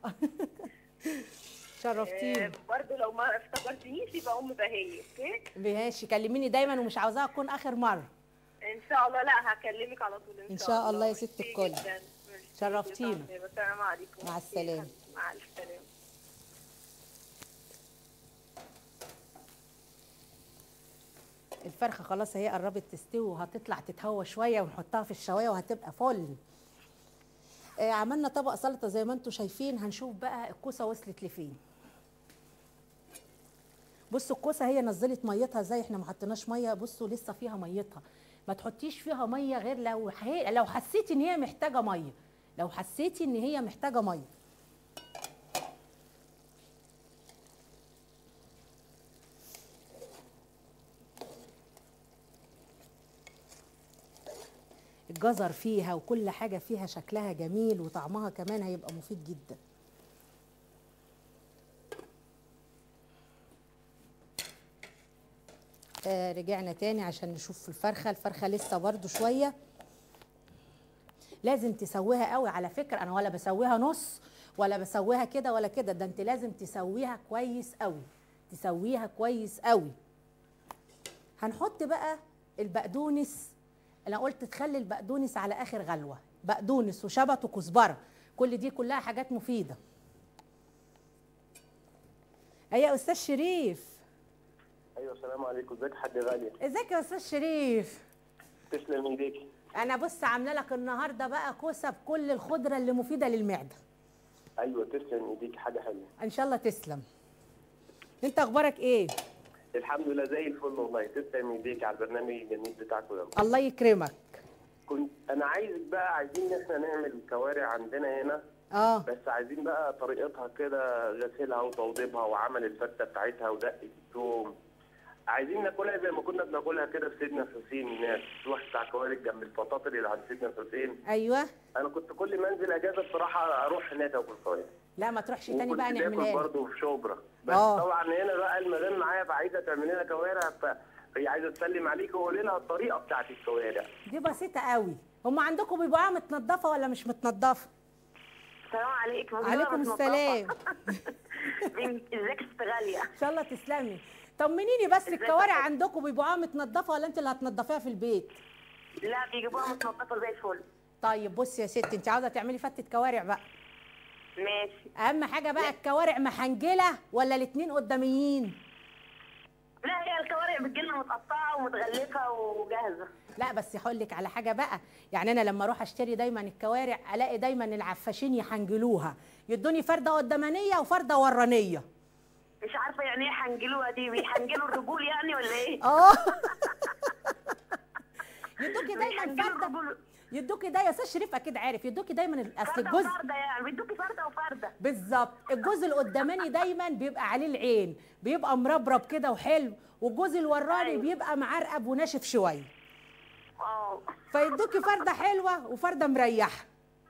A: شرفتيني
D: برضه لو ما افتكرتنيش يبقى ام بهي اوكي
A: ماشي كلميني دايما ومش عاوزاها تكون اخر مره
D: ان شاء الله لا هكلمك على طول ان,
A: إن شاء الله يا ست
D: ميرسي
A: الكل.
D: جداً. ميرسي
A: شرفتينا.
D: جداً. السلام عليكم
A: مع السلامة.
D: مع السلامه
A: الفرخه خلاص هي قربت تستوي وهتطلع تتهوى شويه ونحطها في الشوايه وهتبقى فل آه عملنا طبق سلطه زي ما انتم شايفين هنشوف بقى الكوسه وصلت لفين بصوا الكوسه هي نزلت ميتها زي احنا ما حطيناش ميه بصوا لسه فيها ميتها ما تحطيش فيها ميه غير لو هي لو حسيتي ان هي محتاجه ميه لو حسيتي ان هي محتاجه ميه الجزر فيها وكل حاجة فيها شكلها جميل وطعمها كمان هيبقى مفيد جدا آه رجعنا تاني عشان نشوف الفرخة الفرخة لسه برضو شوية لازم تسويها قوي على فكرة أنا ولا بسويها نص ولا بسويها كده ولا كده ده انت لازم تسويها كويس قوي تسويها كويس قوي هنحط بقى البقدونس انا قلت تخلي البقدونس على اخر غلوه بقدونس وشبت وكزبره كل دي كلها حاجات مفيده ايه يا استاذ شريف
E: ايوه السلام عليكم ازيك يا حاج غاليه
A: ازيك يا استاذ شريف
E: تسلم ايديكي
A: انا بص عامله لك النهارده بقى كوسه بكل الخضره اللي مفيده للمعده
E: ايوه تسلم ايديكي حاجه حلوه
A: ان شاء الله تسلم انت اخبارك ايه
E: الحمد لله زي الفل والله تسلم ايديكي على البرنامج الجميل بتاعكم ده
A: الله يكرمك
E: كنت انا عايزك بقى عايزين ان احنا نعمل كوارع عندنا هنا
A: اه
E: بس عايزين بقى طريقتها كده غسيلها وتوضيبها وعمل الفته بتاعتها ودقه الثوم عايزين ناكلها زي ما كنا بناكلها كده في سيدنا الحسين هناك تروح بتاع كوارع جنب الفطاطر اللي عند سيدنا الحسين
A: ايوه
E: انا كنت كل ما انزل اجازه بصراحه اروح هناك اكل كوارع
A: لا ما تروحش تاني
E: وكنت
A: بقى
E: باكل
A: نعملها لك.
E: برضه في شبرا بس
A: آه.
E: طبعا هنا بقى المدام معايا فعايزه تعمل لنا كوارع فهي عايزه تسلم عليك وقولي لها الطريقه بتاعت الكوارع
A: دي بسيطه قوي هم عندكم بيبقوا متنضفه ولا مش متنضفه
D: السلام عليكم
A: عليكم السلام
D: ازيك يا ست غاليه
A: ان شاء الله تسلمي طمنيني بس الكوارع عندكم بيبقوا متنضفه ولا انت اللي هتنضفيها في البيت
D: لا بيجيبوها متنضفه زي الفل
A: طيب بصي يا ستي انت عاوزه تعملي فتة كوارع بقى
D: ماشي
A: اهم حاجه بقى الكوارع محنجله ولا الاتنين قداميين
D: لا هي الكوارع بتجيلنا متقطعه ومتغلفه وجاهزه
A: لا بس هقول لك على حاجه بقى يعني انا لما اروح اشتري دايما الكوارع الاقي دايما العفاشين يحنجلوها يدوني فرده قدامانيه وفرده ورانيه
D: مش عارفه يعني ايه حنجلوها دي بيحنجلوا الرجول يعني ولا ايه؟
A: اه يدوكي دايما
D: بيحنجلوا
A: فرده
D: الرجول
A: يدوكي ده يا استاذ شريف اكيد عارف يدوكي دايما ال- اصل
D: فرده
A: الجزء
D: وفرده يعني بيدوكي فرده وفرده
A: بالظبط الجزء القداماني دايما بيبقى عليه العين بيبقى مربرب كده وحلو والجزء الوراني
D: أيوة.
A: بيبقى معرقب وناشف شويه
D: اه
A: فيدوكي فرده حلوه وفرده مريحه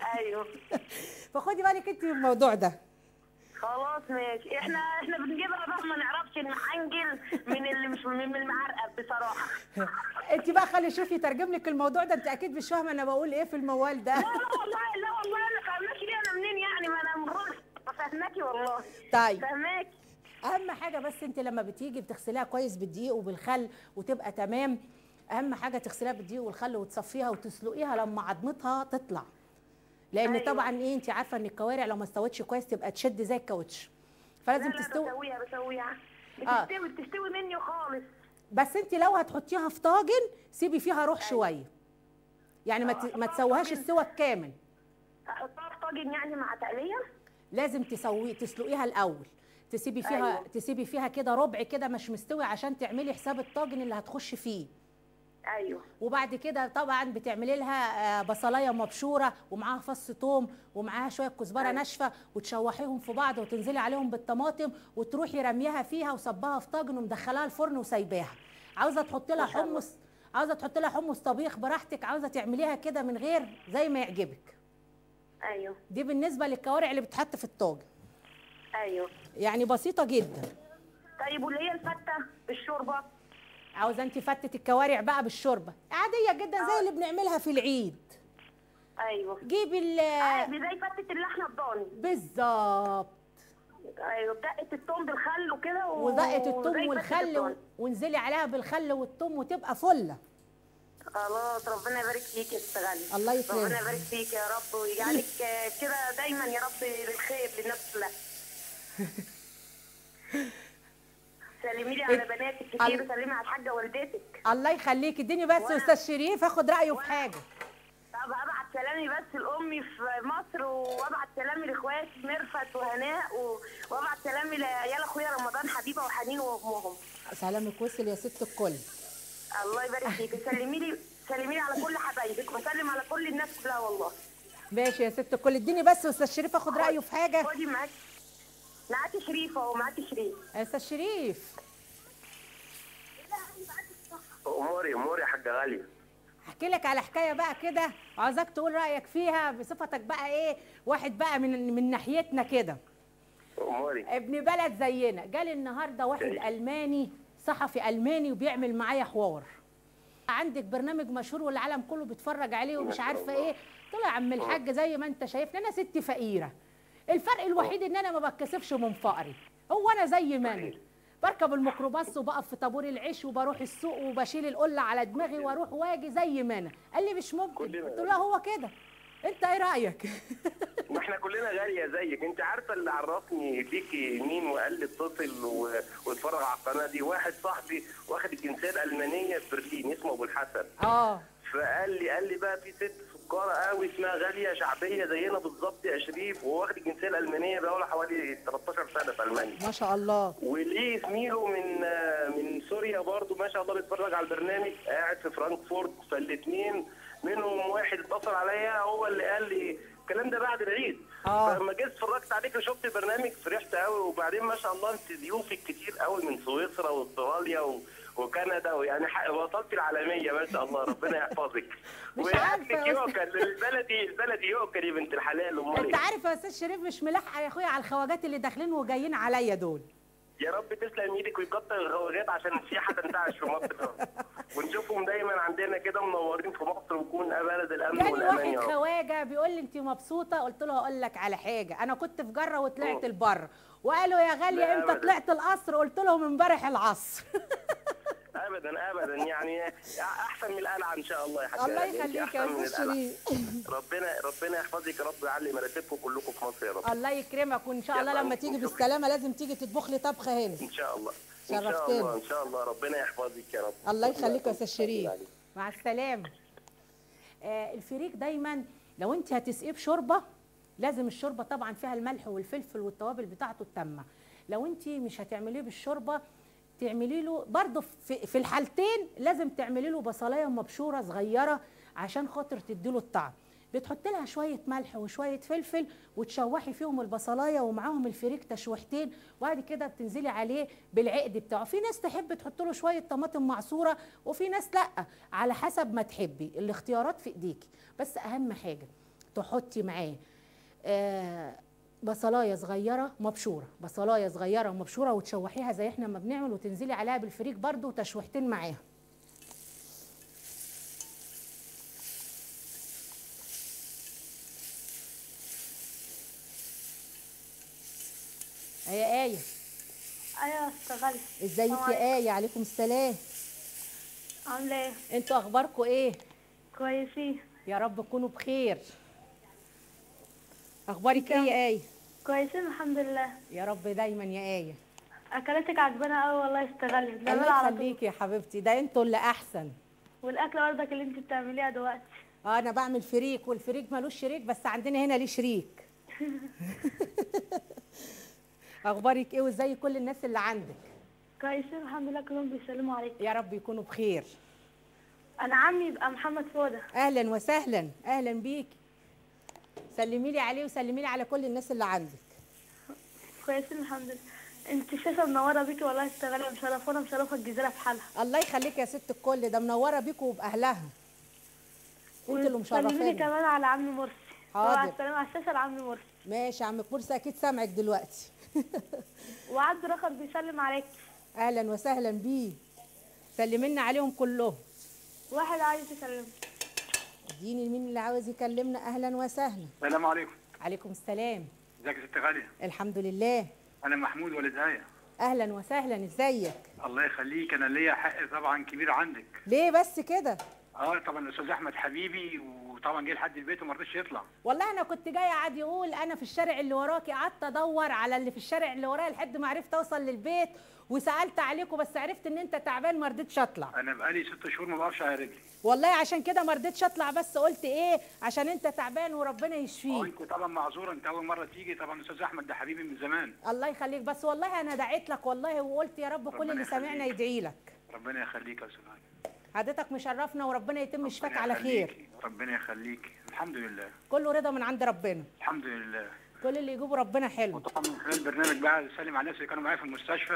D: ايوه
A: فخدي بالك انت من الموضوع ده
D: خلاص ماشي احنا احنا بنجيبها بقى ما نعرفش المحنجل من اللي مش من المعرقب بصراحه
A: انت بقى خلي شوفي يترجم لك الموضوع ده انت اكيد مش فاهمه انا بقول ايه في الموال ده
D: لا لا والله لا والله انا فاهماكي دي انا منين يعني ما انا مغرس فاهماكي والله
A: طيب
D: فاهماكي
A: اهم حاجه بس انت لما بتيجي بتغسليها كويس بالدقيق وبالخل وتبقى تمام اهم حاجه تغسليها بالدقيق والخل وتصفيها وتسلقيها لما عظمتها تطلع لان
D: أيوة.
A: طبعا ايه انت عارفه ان الكوارع لو ما استوتش كويس تبقى تشد زي الكاوتش فلازم
D: لا لا
A: تستوي
D: بسويها بسويها
A: آه.
D: بتستوي بتستوي مني خالص
A: بس انت لو هتحطيها في طاجن سيبي فيها روح شويه يعني ما ت- ما تسويهاش السوى الكامل
D: احطها في طاجن يعني مع تقليه
A: لازم تسوي تسلقيها الاول تسيبي فيها
D: أيوة.
A: تسيبي فيها كده ربع كده مش مستوي عشان تعملي حساب الطاجن اللي هتخش فيه
D: ايوه
A: وبعد كده طبعا بتعملي لها آه، بصلايه مبشوره ومعاها فص ثوم ومعاها شويه كزبره ناشفه وتشوحيهم في بعض وتنزلي عليهم بالطماطم وتروحي رميها فيها وصباها في طاجن ومدخلاها الفرن وسايباها عاوزه تحطي لها
D: ما شاء الله.
A: حمص عاوزه تحطي لها حمص طبيخ براحتك عاوزه تعمليها كده من غير زي ما يعجبك
D: ايوه
A: دي بالنسبه للكوارع اللي بتحط في الطاجن
D: ايوه
A: يعني بسيطه جدا
D: طيب واللي هي الفته بالشوربه
A: عاوزه انت فتة الكوارع بقى بالشوربه عاديه جدا زي اللي بنعملها في العيد
D: ايوه
A: جيبي ال
D: عادي زي فتة اللحمة الضاني
A: بالظبط
D: ايوه بدقة الثوم بالخل وكده و-
A: ودقه
D: وزي
A: الثوم
D: فتة
A: والخل
D: الضاني.
A: و- وانزلي عليها بالخل والثوم وتبقى فله
D: خلاص ربنا يبارك فيك يا استغل
A: الله يسلمك.
D: ربنا يبارك فيك يا رب ويجعلك آه، كده دايما يا رب للخير للناس كلها سلمي لي على بناتك كتير
A: ال-
D: وسلمي على الحاجه والدتك
A: الله يخليك اديني بس
D: وأنا-
A: استاذ شريف اخد رايه في
D: وأنا-
A: حاجه
D: طب ابعت سلامي بس لامي في مصر وابعت سلامي لاخواتي ميرفت وهناء و- وابعت سلامي لعيال اخويا رمضان حبيبه وحنين وامهم
A: سلامك وصل يا ست الكل
D: الله يبارك فيك سلمي لي سلمي لي على كل حبايبك وسلم على كل الناس كلها والله
A: ماشي يا ست الكل اديني بس استاذ شريف اخد رايه في حاجه
D: خدي معاكي معاكي شريف اهو معاكي شريف
A: يا استاذ شريف
E: اموري اموري يا حاجه غاليه
A: احكي لك على حكايه بقى كده عاوزاك تقول رايك فيها بصفتك بقى ايه واحد بقى من من ناحيتنا كده
E: اموري
A: ابن بلد زينا جالي النهارده واحد
E: إيه؟
A: الماني صحفي الماني وبيعمل معايا حوار عندك برنامج مشهور والعالم كله بيتفرج عليه ومش
E: شاء
A: عارفه
E: الله.
A: ايه قلت له يا عم الحاج زي ما انت شايفني انا ست فقيره الفرق الوحيد ان انا ما بتكسفش من فقري هو انا زي ما انا بركب الميكروباص وبقف في طابور العيش وبروح السوق وبشيل القله على دماغي واروح واجي زي ما انا قال لي مش ممكن
E: كلنا
A: قلت له هو كده انت ايه رايك
E: ما احنا كلنا غاليه زيك انت عارفه اللي عرفني بيكي مين وقال لي اتصل و- واتفرج على القناه دي واحد صاحبي واخد الجنسيه الالمانيه في برلين اسمه ابو الحسن
A: اه
E: فقال لي قال لي بقى في ست سكاره قوي اسمها غاليه شعبيه زينا بالظبط يا شريف وواخد الجنسيه الالمانيه بقى له حوالي 13 سنه في المانيا
A: ما شاء الله
E: وليه زميله من آه، من سوريا برضو ما شاء الله بيتفرج على البرنامج قاعد في فرانكفورت فالاثنين منهم واحد اتصل عليا هو اللي قال لي الكلام ده بعد العيد
A: آه.
E: فلما جيت اتفرجت عليك وشفت البرنامج فرحت قوي وبعدين ما شاء الله انت ضيوفك كتير قوي من سويسرا واستراليا و... وكندا ويعني ح- وصلت العالميه ما شاء الله ربنا يحفظك
A: مش
E: واكلك
A: عارفة يا
E: يوكل البلدي البلدي يوكل يا بنت الحلال امال
A: انت عارف يا استاذ شريف مش ملاحقه يا اخويا على الخواجات اللي داخلين وجايين عليا دول
E: يا رب تسلم ايدك ويكتر الغوايات عشان السياحه تنتعش في مصر ونشوفهم دايما عندنا كده منورين في مصر ونكون بلد الامن
A: جالي
E: والامان
A: واحد
E: يا رب
A: خواجه بيقول لي انت مبسوطه قلت له هقول لك على حاجه انا كنت في جره وطلعت
E: اه.
A: البر وقالوا يا غاليه
E: لا
A: امتى
E: أبداً.
A: طلعت القصر قلت لهم امبارح العصر
E: ابدا ابدا يعني احسن من القلعه ان شاء الله يا حاج
A: الله
E: غالي. انت
A: يخليك
E: أحسن
A: يا
E: من
A: استاذ
E: القلعة.
A: شريف
E: ربنا ربنا يحفظك يا رب ويعلي مراتبكم كلكم في مصر يا رب
A: الله يكرمك وان شاء الله
E: يلا
A: لما تيجي
E: نشوفك.
A: بالسلامه لازم تيجي تطبخ لي طبخه هنا
E: ان شاء الله ان شاء
A: شرفتنا.
E: الله ان شاء الله ربنا يحفظك يا رب
A: الله يخليك يا استاذ شريف
E: عليك.
A: مع السلامه آه الفريك دايما لو انت هتسقيه بشوربه لازم الشوربه طبعا فيها الملح والفلفل والتوابل بتاعته التامه لو انت مش هتعمليه بالشوربه تعملي له برضه في, في الحالتين لازم تعملي له بصلايه مبشوره صغيره عشان خاطر تديله الطعم بتحط لها شويه ملح وشويه فلفل وتشوحي فيهم البصلايه ومعاهم الفريك تشويحتين وبعد كده بتنزلي عليه بالعقد بتاعه في ناس تحب تحط له شويه طماطم معصوره وفي ناس لا على حسب ما تحبي الاختيارات في ايديكي بس اهم حاجه تحطي معاه آه بصلايه صغيره مبشوره بصلايه صغيره مبشوره وتشوحيها زي احنا ما بنعمل وتنزلي عليها بالفريك برده وتشويحتين معاها يا آية
F: ايوه اشتغلت
A: ازيك يا آية عليكم السلام
F: عامله ايه
A: انتوا اخباركم ايه
F: كويسين
A: يا رب تكونوا بخير اخبارك ايه يا آية
F: كويسين الحمد لله
A: يا رب دايما يا آية
F: اكلتك عجبانه قوي والله اشتغلت بنعملها
A: الله
F: على طول
A: يخليكي يا حبيبتي ده انتوا اللي احسن
F: والاكله برضك اللي انت بتعمليها دلوقتي
A: اه انا بعمل فريك والفريك ملوش شريك بس عندنا هنا ليه شريك اخبارك ايه وازاي كل الناس اللي عندك
F: كويسين الحمد لله كلهم بيسلموا عليك
A: يا رب يكونوا بخير
F: انا عمي يبقى محمد فوده
A: اهلا وسهلا اهلا بيكي سلمي لي عليه وسلمي لي على كل الناس اللي عندك
F: كويسين الحمد لله انت شاشه منوره بيكي والله اشتغلي مشرفونا مشرفه الجزيره في حالها
A: الله يخليك يا ست الكل ده منوره بيكم وباهلها انت اللي
F: سلمي لي
A: مشرفاني
F: كمان على عمي مرسي
A: حاضر.
F: وعلى السلامه على الشاشه لعمي مرسي
A: ماشي يا عم كرسي اكيد سامعك دلوقتي
F: وعبد رخر بيسلم عليك
A: اهلا وسهلا بيه سلمي لنا عليهم كلهم
F: واحد عايز يسلم
A: اديني مين اللي عاوز يكلمنا اهلا وسهلا
G: السلام عليكم
A: عليكم السلام
G: ازيك يا ست غالية
A: الحمد لله
G: انا محمود ولد آية
A: اهلا وسهلا ازيك
G: الله يخليك انا ليا حق طبعا كبير عندك
A: ليه بس كده
G: اه طبعا الاستاذ احمد حبيبي وطبعا جه لحد البيت وما رضيش يطلع
A: والله انا كنت جايه قاعد يقول انا في الشارع اللي وراكي قعدت ادور على اللي في الشارع اللي ورايا لحد ما عرفت اوصل للبيت وسالت عليكم بس عرفت ان انت تعبان ما رضيتش اطلع
G: انا بقالي ست شهور ما بقفش على رجلي
A: والله عشان كده ما رضيتش اطلع بس قلت ايه عشان انت تعبان وربنا
G: اه
A: يشفيك
G: انت طبعا معذوره انت اول مره تيجي طبعا الاستاذ احمد ده حبيبي من زمان
A: الله يخليك بس والله انا دعيت لك والله وقلت يا رب كل
G: ربنا
A: اللي سامعنا
G: يخليك.
A: يدعي لك
G: ربنا يخليك يا استاذ غالية
A: حضرتك مشرفنا وربنا يتم شفاك
G: ربنا
A: على خير
G: يخليكي. ربنا يخليك الحمد لله
A: كله رضا من عند ربنا
G: الحمد لله
A: كل اللي يجيبه ربنا حلو
G: وطبعا من خلال البرنامج بقى سلم على الناس اللي كانوا معايا في المستشفى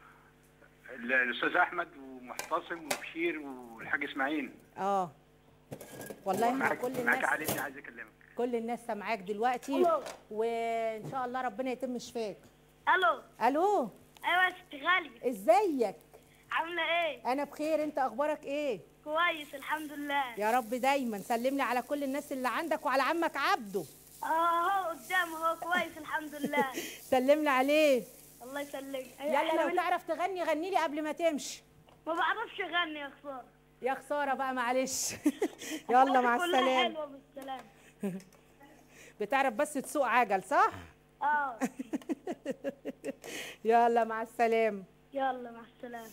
G: ال- الاستاذ احمد ومحتصم وبشير والحاج اسماعيل
A: اه والله احنا
G: معاك
A: كل
G: معاك
A: الناس
G: علي ابني عايز اكلمك
A: كل الناس سامعاك دلوقتي وان شاء الله ربنا يتم شفاك
F: الو
A: الو
F: ايوه يا ست غالي
A: ازيك
F: عامله ايه
A: انا بخير انت اخبارك ايه
F: كويس الحمد لله
A: يا رب دايما سلم لي على كل الناس اللي عندك وعلى عمك عبده
F: اه اهو قدامه اهو كويس الحمد لله
A: سلم لي عليه
F: الله يسلمك
A: يلا
F: إحنا
A: لو
F: من-
A: تعرف تغني غني لي قبل ما تمشي
F: ما بعرفش اغني يا خساره
A: يا خساره بقى معلش يلا مع
F: كلها
A: السلامه
F: حلوه بالسلامه
A: بتعرف بس تسوق عجل صح
F: اه
A: يلا مع السلامه
F: يلا مع السلامه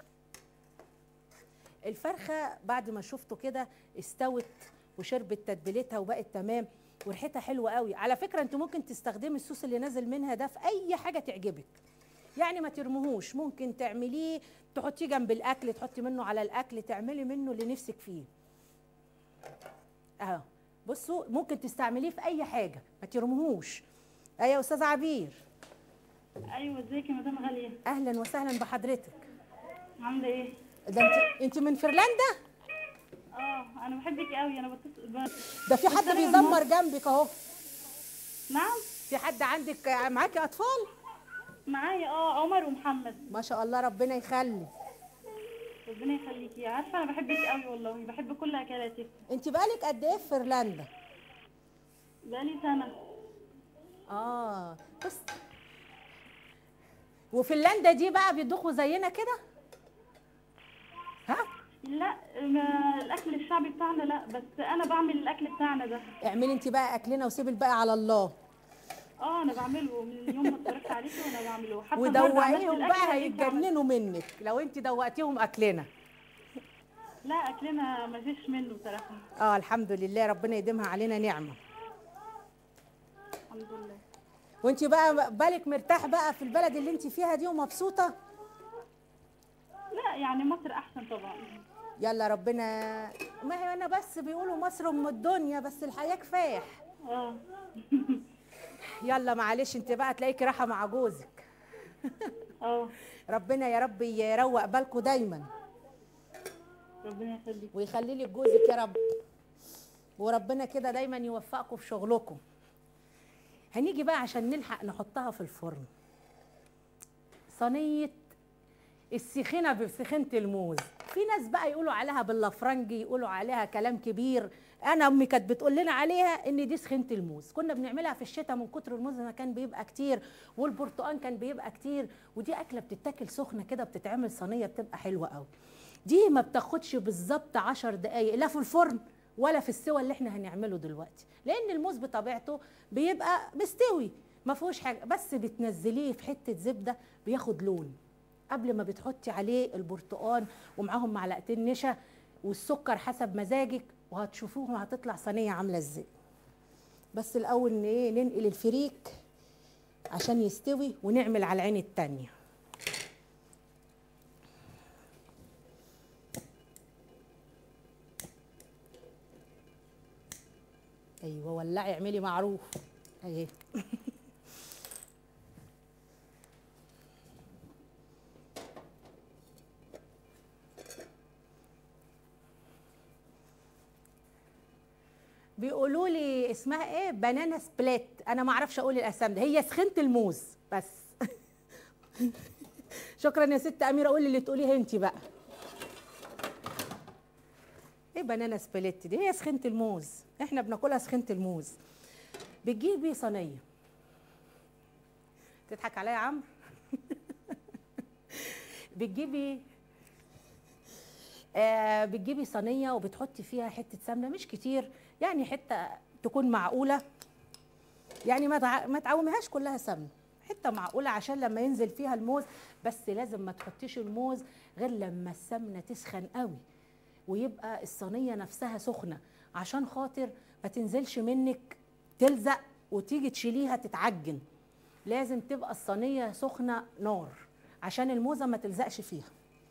A: الفرخه بعد ما شفته كده استوت وشربت تتبيلتها وبقت تمام وريحتها حلوه قوي على فكره انت ممكن تستخدمي الصوص اللي نازل منها ده في اي حاجه تعجبك يعني ما ترموهوش ممكن تعمليه تحطيه جنب الاكل تحطي منه على الاكل تعملي منه اللي نفسك فيه اهو بصوا ممكن تستعمليه في اي حاجه ما ترموهوش ايوه يا استاذ عبير
H: ايوه ازيك يا مدام غاليه
A: اهلا وسهلا بحضرتك
H: عامله ايه
A: ده انت انت من فنلندا
H: اه انا بحبك قوي انا بتصل ب...
A: ده في حد بيزمر جنبك اهو
H: نعم
A: في حد عندك معاكي اطفال
H: معايا اه عمر ومحمد
A: ما شاء الله ربنا يخلي
H: ربنا يخليكي عارفه انا بحبك قوي والله بحب كل اكلاتك
A: انت بقالك قد ايه في فنلندا
H: بقالي سنه
A: اه بس وفنلندا دي بقى بيطبخوا زينا كده ها
H: لا ما الاكل الشعبي بتاعنا لا بس انا بعمل الاكل بتاعنا ده
A: اعملي انت بقى اكلنا وسيبي الباقي على الله
H: اه انا بعمله من يوم ما اتفرجت عليكي وانا بعمله حتى النهاردة عملت
A: ودوقيهم
H: الأكل
A: بقى
H: اللي انت عملتيه.
A: هيتجننوا منك لو انت دوقتيهم اكلنا
H: لا اكلنا ما فيش منه بصراحه
A: اه الحمد لله ربنا يديمها علينا نعمه
H: الحمد لله
A: وانت بقى بالك مرتاح بقى في البلد اللي انت فيها دي ومبسوطه
H: لا يعني مصر احسن طبعا
A: يلا ربنا ما هي انا بس بيقولوا مصر ام الدنيا بس الحياه كفاح
H: اه
A: يلا معلش انت بقى تلاقيكي رايحه مع جوزك
H: اه
A: ربنا يا رب يروق بالكم دايما
H: ربنا يخليك
A: ويخلي لك جوزك يا رب وربنا كده دايما يوفقكم في شغلكم هنيجي بقى عشان نلحق نحطها في الفرن صينيه السخينه بسخينه الموز في ناس بقى يقولوا عليها باللفرنجي يقولوا عليها كلام كبير انا امي كانت بتقول لنا عليها ان دي سخينه الموز كنا بنعملها في الشتاء من كتر الموز ما كان بيبقى كتير والبرتقال كان بيبقى كتير ودي اكله بتتاكل سخنه كده بتتعمل صينيه بتبقى حلوه قوي دي ما بتاخدش بالظبط عشر دقايق لا في الفرن ولا في السوى اللي احنا هنعمله دلوقتي لان الموز بطبيعته بيبقى مستوي ما فيهوش حاجه بس بتنزليه في حته زبده بياخد لون قبل ما بتحطي عليه البرتقال ومعاهم معلقتين نشا والسكر حسب مزاجك وهتشوفوهم هتطلع صينيه عامله ازاي بس الاول ن- ايه ننقل الفريك عشان يستوي ونعمل على العين التانيه ايوه ولعي اعملي معروف اهي بيقولوا لي اسمها ايه بنانا سبليت انا ما اعرفش اقول الاسامي ده هي سخينه الموز بس شكرا يا ست اميره قولي اللي تقوليها انت بقى ايه بنانا سبليت دي هي سخينه الموز احنا بناكلها سخينه الموز بتجيبي صينيه تضحك عليا يا عمرو بتجيبي آه بتجيبي صينيه وبتحطي فيها حته سمنه مش كتير يعني حته تكون معقوله يعني ما تع- ما تعوميهاش كلها سمنه حته معقوله عشان لما ينزل فيها الموز بس لازم ما تحطيش الموز غير لما السمنه تسخن قوي ويبقى الصينيه نفسها سخنه عشان خاطر ما تنزلش منك تلزق وتيجي تشيليها تتعجن لازم تبقى الصينيه سخنه نار عشان الموزه ما تلزقش فيها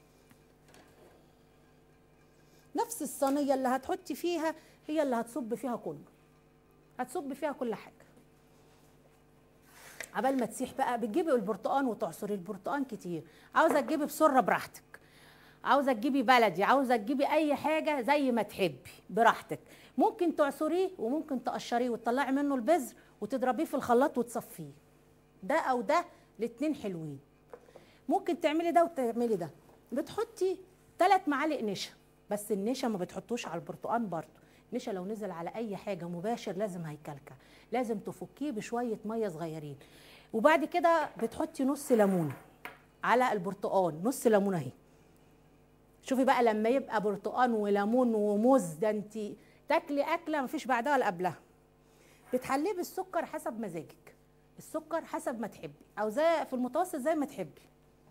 A: نفس الصينيه اللي هتحطي فيها هي اللي هتصب فيها كله هتصب فيها كل حاجه عبال ما تسيح بقى بتجيبي البرتقان وتعصري البرتقان كتير عاوزه تجيبي بسره براحتك عاوزه تجيبي بلدي عاوزه تجيبي اي حاجه زي ما تحبي براحتك ممكن تعصريه وممكن تقشريه وتطلعي منه البذر وتضربيه في الخلاط وتصفيه ده او ده الاتنين حلوين ممكن تعملي ده وتعملي ده بتحطي ثلاث معالق نشا بس النشا ما بتحطوش على البرتقان برضه نشا لو نزل على اي حاجه مباشر لازم هيكلكع لازم تفكيه بشويه ميه صغيرين وبعد كده بتحطي نص ليمونه على البرتقان نص ليمونه اهي شوفي بقى لما يبقى برتقان وليمون وموز ده انت تاكلي اكله مفيش بعدها ولا قبلها بتحليه بالسكر حسب مزاجك السكر حسب ما تحبي او زي في المتوسط زي ما تحبي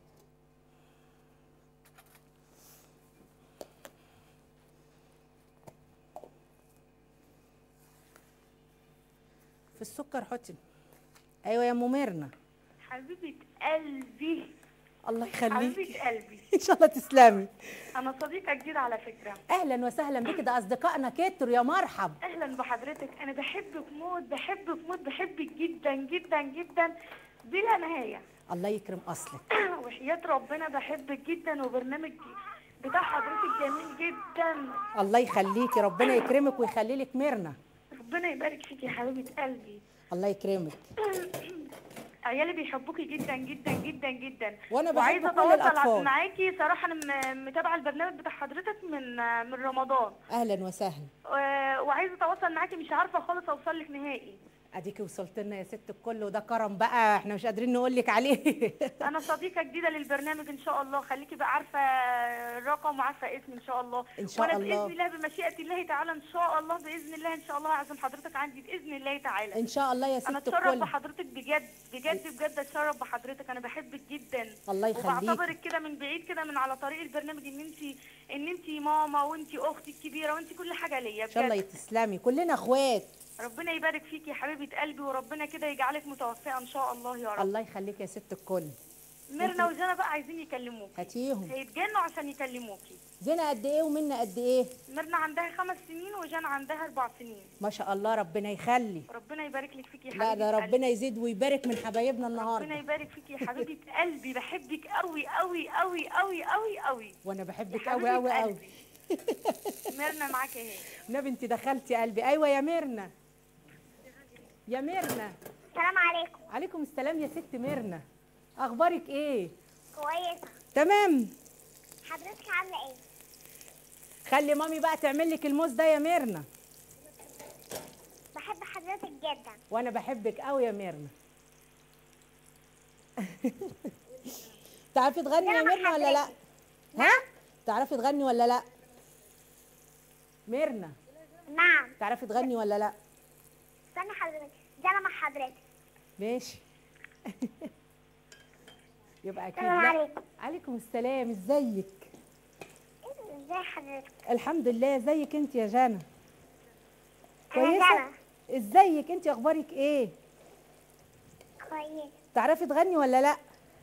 A: في السكر حطي ايوه يا ام ميرنا
F: حبيبة قلبي
A: الله يخليكي
F: حبيبة قلبي
A: ان شاء الله تسلمي
F: أنا صديقة جديدة على فكرة
A: اهلا وسهلا بك ده اصدقائنا كتر يا مرحب
F: أهلا بحضرتك أنا بحبك موت بحبك موت بحبك جدا جدا جدا بلا نهاية
A: الله يكرم اصلك
F: وحياة ربنا بحبك جدا وبرنامج بتاع حضرتك جميل جدا
A: الله يخليكي ربنا يكرمك ويخلي لك ميرنا
F: ربنا يبارك فيك يا حبيبة قلبي
A: الله يكرمك
F: عيالي بيحبوكي جدا جدا جدا جدا
A: وأنا بحب
F: وعايزه
A: كل
F: اتواصل
A: الأطفال. معاكي
F: معاكي صراحه انا م- متابعه البرنامج بتاع حضرتك من من رمضان
A: اهلا وسهلا
F: و- وعايزه اتواصل معاكي مش عارفه خالص اوصل لك نهائي
A: اديكي وصلت لنا يا ست الكل وده كرم بقى احنا مش قادرين نقول لك عليه
F: انا صديقه جديده للبرنامج ان شاء الله خليكي بقى عارفه الرقم وعارفه اسمي ان شاء الله
A: إن شاء
F: وانا
A: الله.
F: باذن الله بمشيئه الله تعالى ان شاء الله باذن الله ان شاء الله هعزم حضرتك عندي باذن الله تعالى
A: ان شاء الله يا ست
F: انا اتشرف
A: الكل
F: بحضرتك بجد بجد بجد اتشرف بحضرتك انا بحبك جدا
A: الله يخليكي
F: وبعتبرك كده من بعيد كده من على طريق البرنامج ان انت ان انت ماما وانت اختي الكبيره وانت كل حاجه ليا
A: ان شاء الله
F: بجد
A: تسلمي كلنا اخوات
F: ربنا يبارك فيكي يا حبيبه قلبي وربنا كده يجعلك متوفقه ان شاء الله يا رب
A: الله يخليك يا ست الكل
F: ميرنا وجانا بقى عايزين يكلموكي
A: هاتيهم
F: هيتجنوا عشان يكلموكي
A: زينة قد ايه ومنا قد ايه
F: ميرنا عندها خمس سنين وجانا عندها اربع سنين
A: ما شاء الله ربنا يخلي
F: ربنا يبارك لك فيكي يا
A: لا
F: حبيبه
A: ده
F: قلبي.
A: ربنا يزيد ويبارك من حبايبنا
F: ربنا
A: النهارده
F: يبارك فيكي يا حبيبه قلبي بحبك قوي قوي قوي قوي قوي قوي
A: وانا بحبك
F: يا
A: قوي
F: حبيبة
A: قوي قوي
F: قلبي. ميرنا معاكي اهي
A: نبي انت دخلتي قلبي ايوه يا ميرنا يا ميرنا
I: السلام عليكم
A: عليكم السلام يا ست ميرنا اخبارك ايه
I: كويسة
A: تمام
I: حضرتك عاملة ايه؟
A: خلي مامي بقى تعمل لك الموز ده يا ميرنا
I: بحب حضرتك جدا
A: وانا بحبك قوي يا ميرنا تعرفي تغني يا
I: يلا
A: ميرنا ولا لا ها تعرفي تغني ولا لا ميرنا
I: نعم
A: تعرفي تغني ولا لا
I: استنى حضرتك ده انا مع حضرتك
A: ماشي يبقى اكيد
I: السلام
A: لا
I: عليكم.
A: عليكم السلام ازيك
I: ازاي حضرتك؟
A: الحمد لله ازيك انت يا جانا
I: أنا
A: كويسه
I: جانا.
A: ازيك انت اخبارك ايه
I: كويس
A: تعرفي تغني ولا لا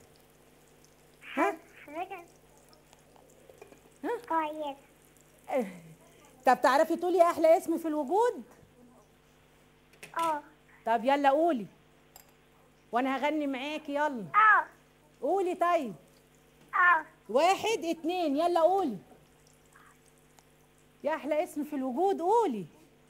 A: ها
I: حضرتك كويس
A: طب تعرفي تقولي احلى اسم في الوجود
I: اه
A: طب يلا قولي وانا هغني معاكي يلا
I: اه
A: قولي طيب
I: اه
A: واحد اتنين يلا قولي يا احلى اسم في الوجود قولي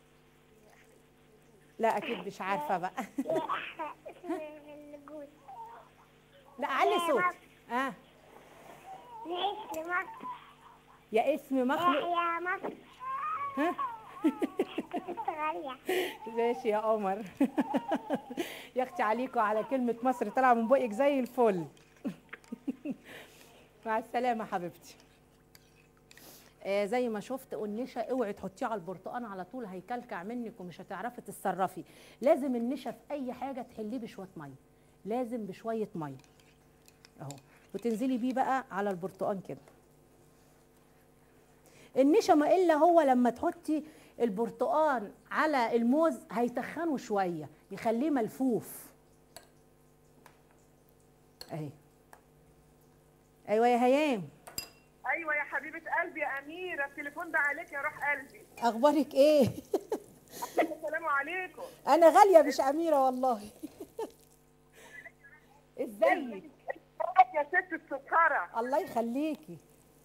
A: لا اكيد مش عارفه بقى
I: يا احلى اسم في الوجود
A: لا علي صوت اه
I: نعيش لمصر
A: يا اسم مخلوق
I: يحيى مصر
A: ها
I: كنت غالية
A: ماشي يا قمر يا اختي عليكم على كلمه مصر طالعه من بقك زي الفل مع السلامه حبيبتي آه زي ما شفت النشا اوعي تحطيه على البرتقان على طول هيكلكع منك ومش هتعرفي تتصرفي لازم النشا في اي حاجه تحليه بشويه ميه لازم بشويه ميه اهو وتنزلي بيه بقى على البرتقان كده النشا ما الا هو لما تحطي البرتقان على الموز هيتخنه شويه يخليه ملفوف اهي ايوه يا هيام
J: ايوه يا حبيبه قلبي يا اميره التليفون ده عليك يا روح قلبي
A: اخبارك ايه
J: السلام عليكم
A: انا غاليه مش اميره والله ازيك
J: يا ست السكره
A: الله يخليكي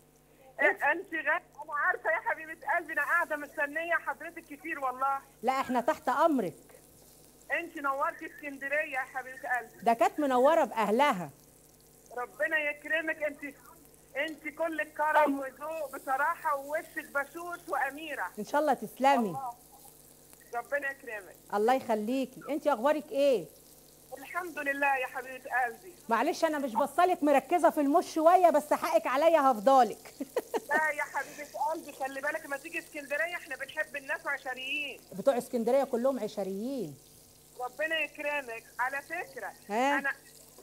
J: انت غاليه انا عارفه يا حبيبه قلبي انا قاعده مستنيه حضرتك كتير والله
A: لا احنا تحت امرك
J: انت نورتي اسكندريه يا حبيبه قلبي
A: ده كانت منوره باهلها
J: ربنا يكرمك انت انت كلك كرم وذوق بصراحه ووشك بشوش واميره
A: ان شاء الله تسلمي
J: ربنا يكرمك
A: الله يخليكي انت اخبارك ايه
J: الحمد لله يا حبيبه قلبي
A: معلش انا مش بصلك مركزه في المش شويه بس حقك عليا هفضلك
J: لا يا حبيبه قلبي خلي بالك لما تيجي اسكندريه احنا بنحب الناس عشريين
A: بتوع اسكندريه كلهم عشريين
J: ربنا يكرمك على فكره
A: ها؟
J: انا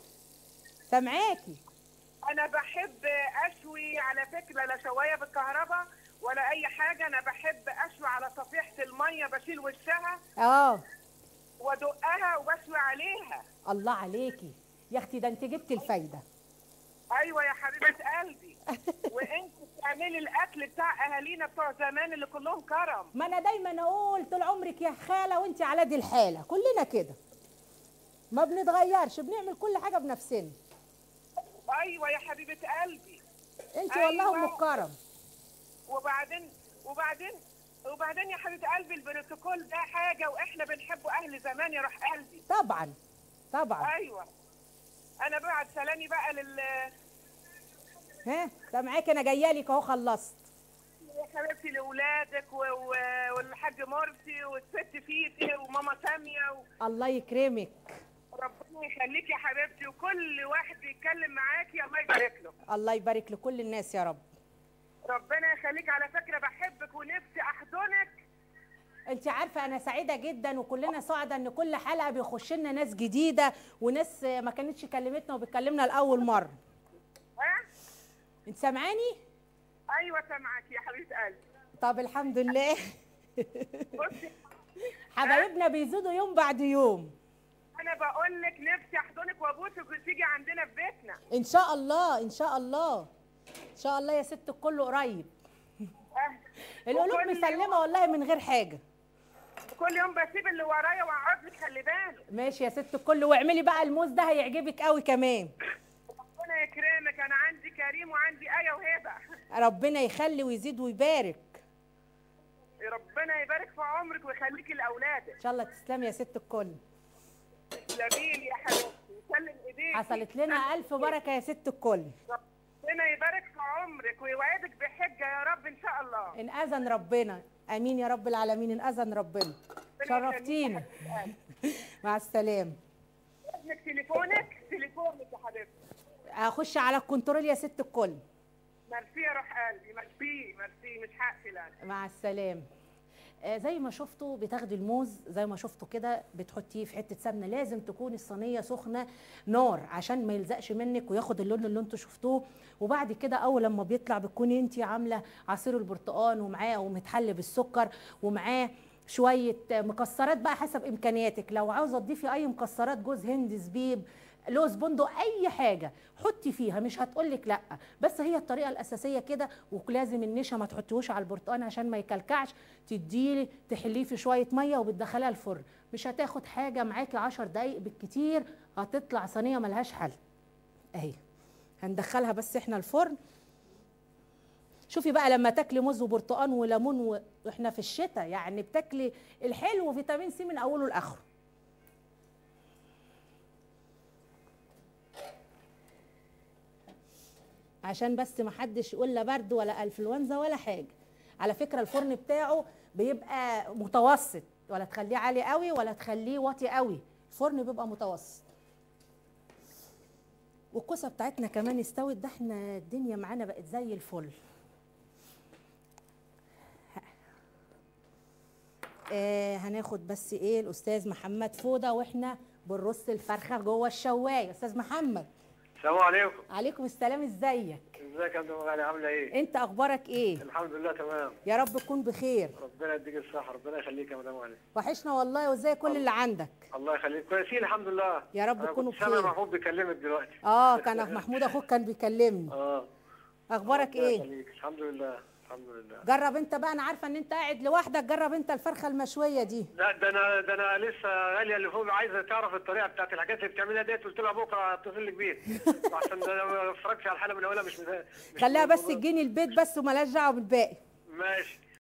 A: سامعاكي
J: انا بحب اشوي على فكره لا شوايه بالكهرباء ولا اي حاجه انا بحب اشوي على صفيحه الميه بشيل وشها
A: اه
J: وادقها وبشوي عليها
A: الله عليكي يا اختي ده انت جبتي الفايده
J: ايوه يا حبيبه قلبي وانت بتعملي الاكل بتاع اهالينا بتوع زمان اللي كلهم كرم
A: ما انا دايما اقول طول عمرك يا خاله وانت على دي الحاله كلنا كده ما بنتغيرش بنعمل كل حاجه بنفسنا
J: ايوه يا حبيبه قلبي
A: انت والله ام
J: أيوة.
A: الكرم
J: وبعدين وبعدين وبعدين يا حبيبه قلبي البروتوكول ده حاجه واحنا بنحبه اهل زمان يا روح قلبي
A: طبعا طبعا
J: ايوه انا بعد سلامي بقى لل
A: ها سامعاكي انا جايه لك اهو خلصت
J: يا حبيبتي لاولادك و... و... والحاج مرسي والست فيتي وماما ساميه و...
A: الله يكرمك
J: ربنا يخليك يا حبيبتي وكل واحد بيتكلم معاكي الله يبارك له
A: الله يبارك لكل الناس يا رب
J: ربنا يخليك على فكره بحبك ونفسي احضنك
A: انت عارفه انا سعيده جدا وكلنا سعداء ان كل حلقه بيخش لنا ناس جديده وناس ما كانتش كلمتنا وبتكلمنا لاول مره
J: ها
A: انت سامعاني
J: ايوه سامعاكي يا حبيبه قلبي
A: طب الحمد لله
J: بصي
A: حبايبنا بيزيدوا يوم بعد يوم
J: انا بقول لك نفسي احضنك وابوسك وتيجي عندنا في بيتنا
A: ان شاء الله ان شاء الله ان شاء الله يا ست الكل قريب القلوب
J: وكل
A: مسلمه والله من غير حاجه
J: كل يوم بسيب اللي ورايا واقعد لك خلي بالك
A: ماشي يا ست الكل واعملي بقى الموز ده هيعجبك قوي كمان
J: ربنا يكرمك انا عندي كريم وعندي ايه وهبه
A: ربنا يخلي ويزيد ويبارك
J: ربنا يبارك في عمرك ويخليكي لاولادك
A: ان شاء الله تسلمي يا ست الكل
J: تسلمي لي يا حبيبتي وسلم ايديك
A: حصلت لنا الف بركه يا ست الكل
J: ربنا يبارك في عمرك ويوعدك بحجه يا رب ان شاء الله
A: ان اذن ربنا امين يا رب العالمين ان اذن ربنا شرفتينا مع السلامه
J: ابنك تليفونك تليفونك يا حبيبتي
A: اخش على الكنترول يا ست الكل
J: ميرسي يا روح قلبي ميرسي ميرسي مش هقفل انا
A: مع السلامه آه، زي ما شفتوا بتاخدي الموز زي ما شفتوا كده بتحطيه في حته سمنه لازم تكون الصينيه سخنه نار عشان ما يلزقش منك وياخد اللون اللي انتوا شفتوه وبعد كده اول لما بيطلع بتكوني انت عامله عصير البرتقال ومعاه ومتحلي بالسكر ومعاه شويه مكسرات بقى حسب امكانياتك لو عاوزه تضيفي اي مكسرات جوز هند زبيب لوز بندق اي حاجه حطي فيها مش هتقولك لا بس هي الطريقه الاساسيه كده ولازم النشا ما تحطيهوش على البرتقال عشان ما يكلكعش تديه تحليه في شويه ميه وبتدخليها الفرن مش هتاخد حاجه معاكي 10 دقايق بالكتير هتطلع صينيه ملهاش حل اهي هندخلها بس احنا الفرن شوفي بقى لما تاكلي موز وبرتقال وليمون و- واحنا في الشتاء يعني بتاكلي الحلو وفيتامين سي من اوله لاخره عشان بس ما حدش يقول لا برد ولا انفلونزا ولا حاجه على فكره الفرن بتاعه بيبقى متوسط ولا تخليه عالي قوي ولا تخليه واطي قوي الفرن بيبقى متوسط والكوسه بتاعتنا كمان استوت ده احنا الدنيا معانا بقت زي الفل آه هناخد بس ايه الاستاذ محمد فوده واحنا بنرص الفرخه جوه الشوايه استاذ محمد
K: السلام عليكم
A: عليكم السلام ازيك
K: ازيك يا ام غالي عامله ايه
A: انت اخبارك ايه
K: الحمد لله تمام
A: يا رب تكون بخير
K: ربنا يديك الصحه ربنا يخليك يا مدام غالي
A: وحشنا والله وازاي كل اللي عندك
K: الله يخليك كويسين الحمد لله
A: يا رب
K: أنا
A: تكونوا
K: كنت سامع
A: بخير.
K: محمود بيكلمك دلوقتي
A: اه كان محمود اخوك كان بيكلمني
K: اه
A: اخبارك
K: ربنا
A: ايه
K: يخليك. الحمد لله الحمد لله
A: جرب انت بقى انا عارفه ان انت قاعد لوحدك جرب انت الفرخه المشويه دي
K: لا ده انا ده انا لسه غاليه اللي فوق عايزه تعرف الطريقه بتاعت الحاجات اللي بتعملها ديت قلت لها بكره اتصل لك بيها عشان ده ما اتفرجتش على الحلقه من اولها مش مش
A: خليها بس تجيني البيت بس ومالهاش دعوه بالباقي
K: ماشي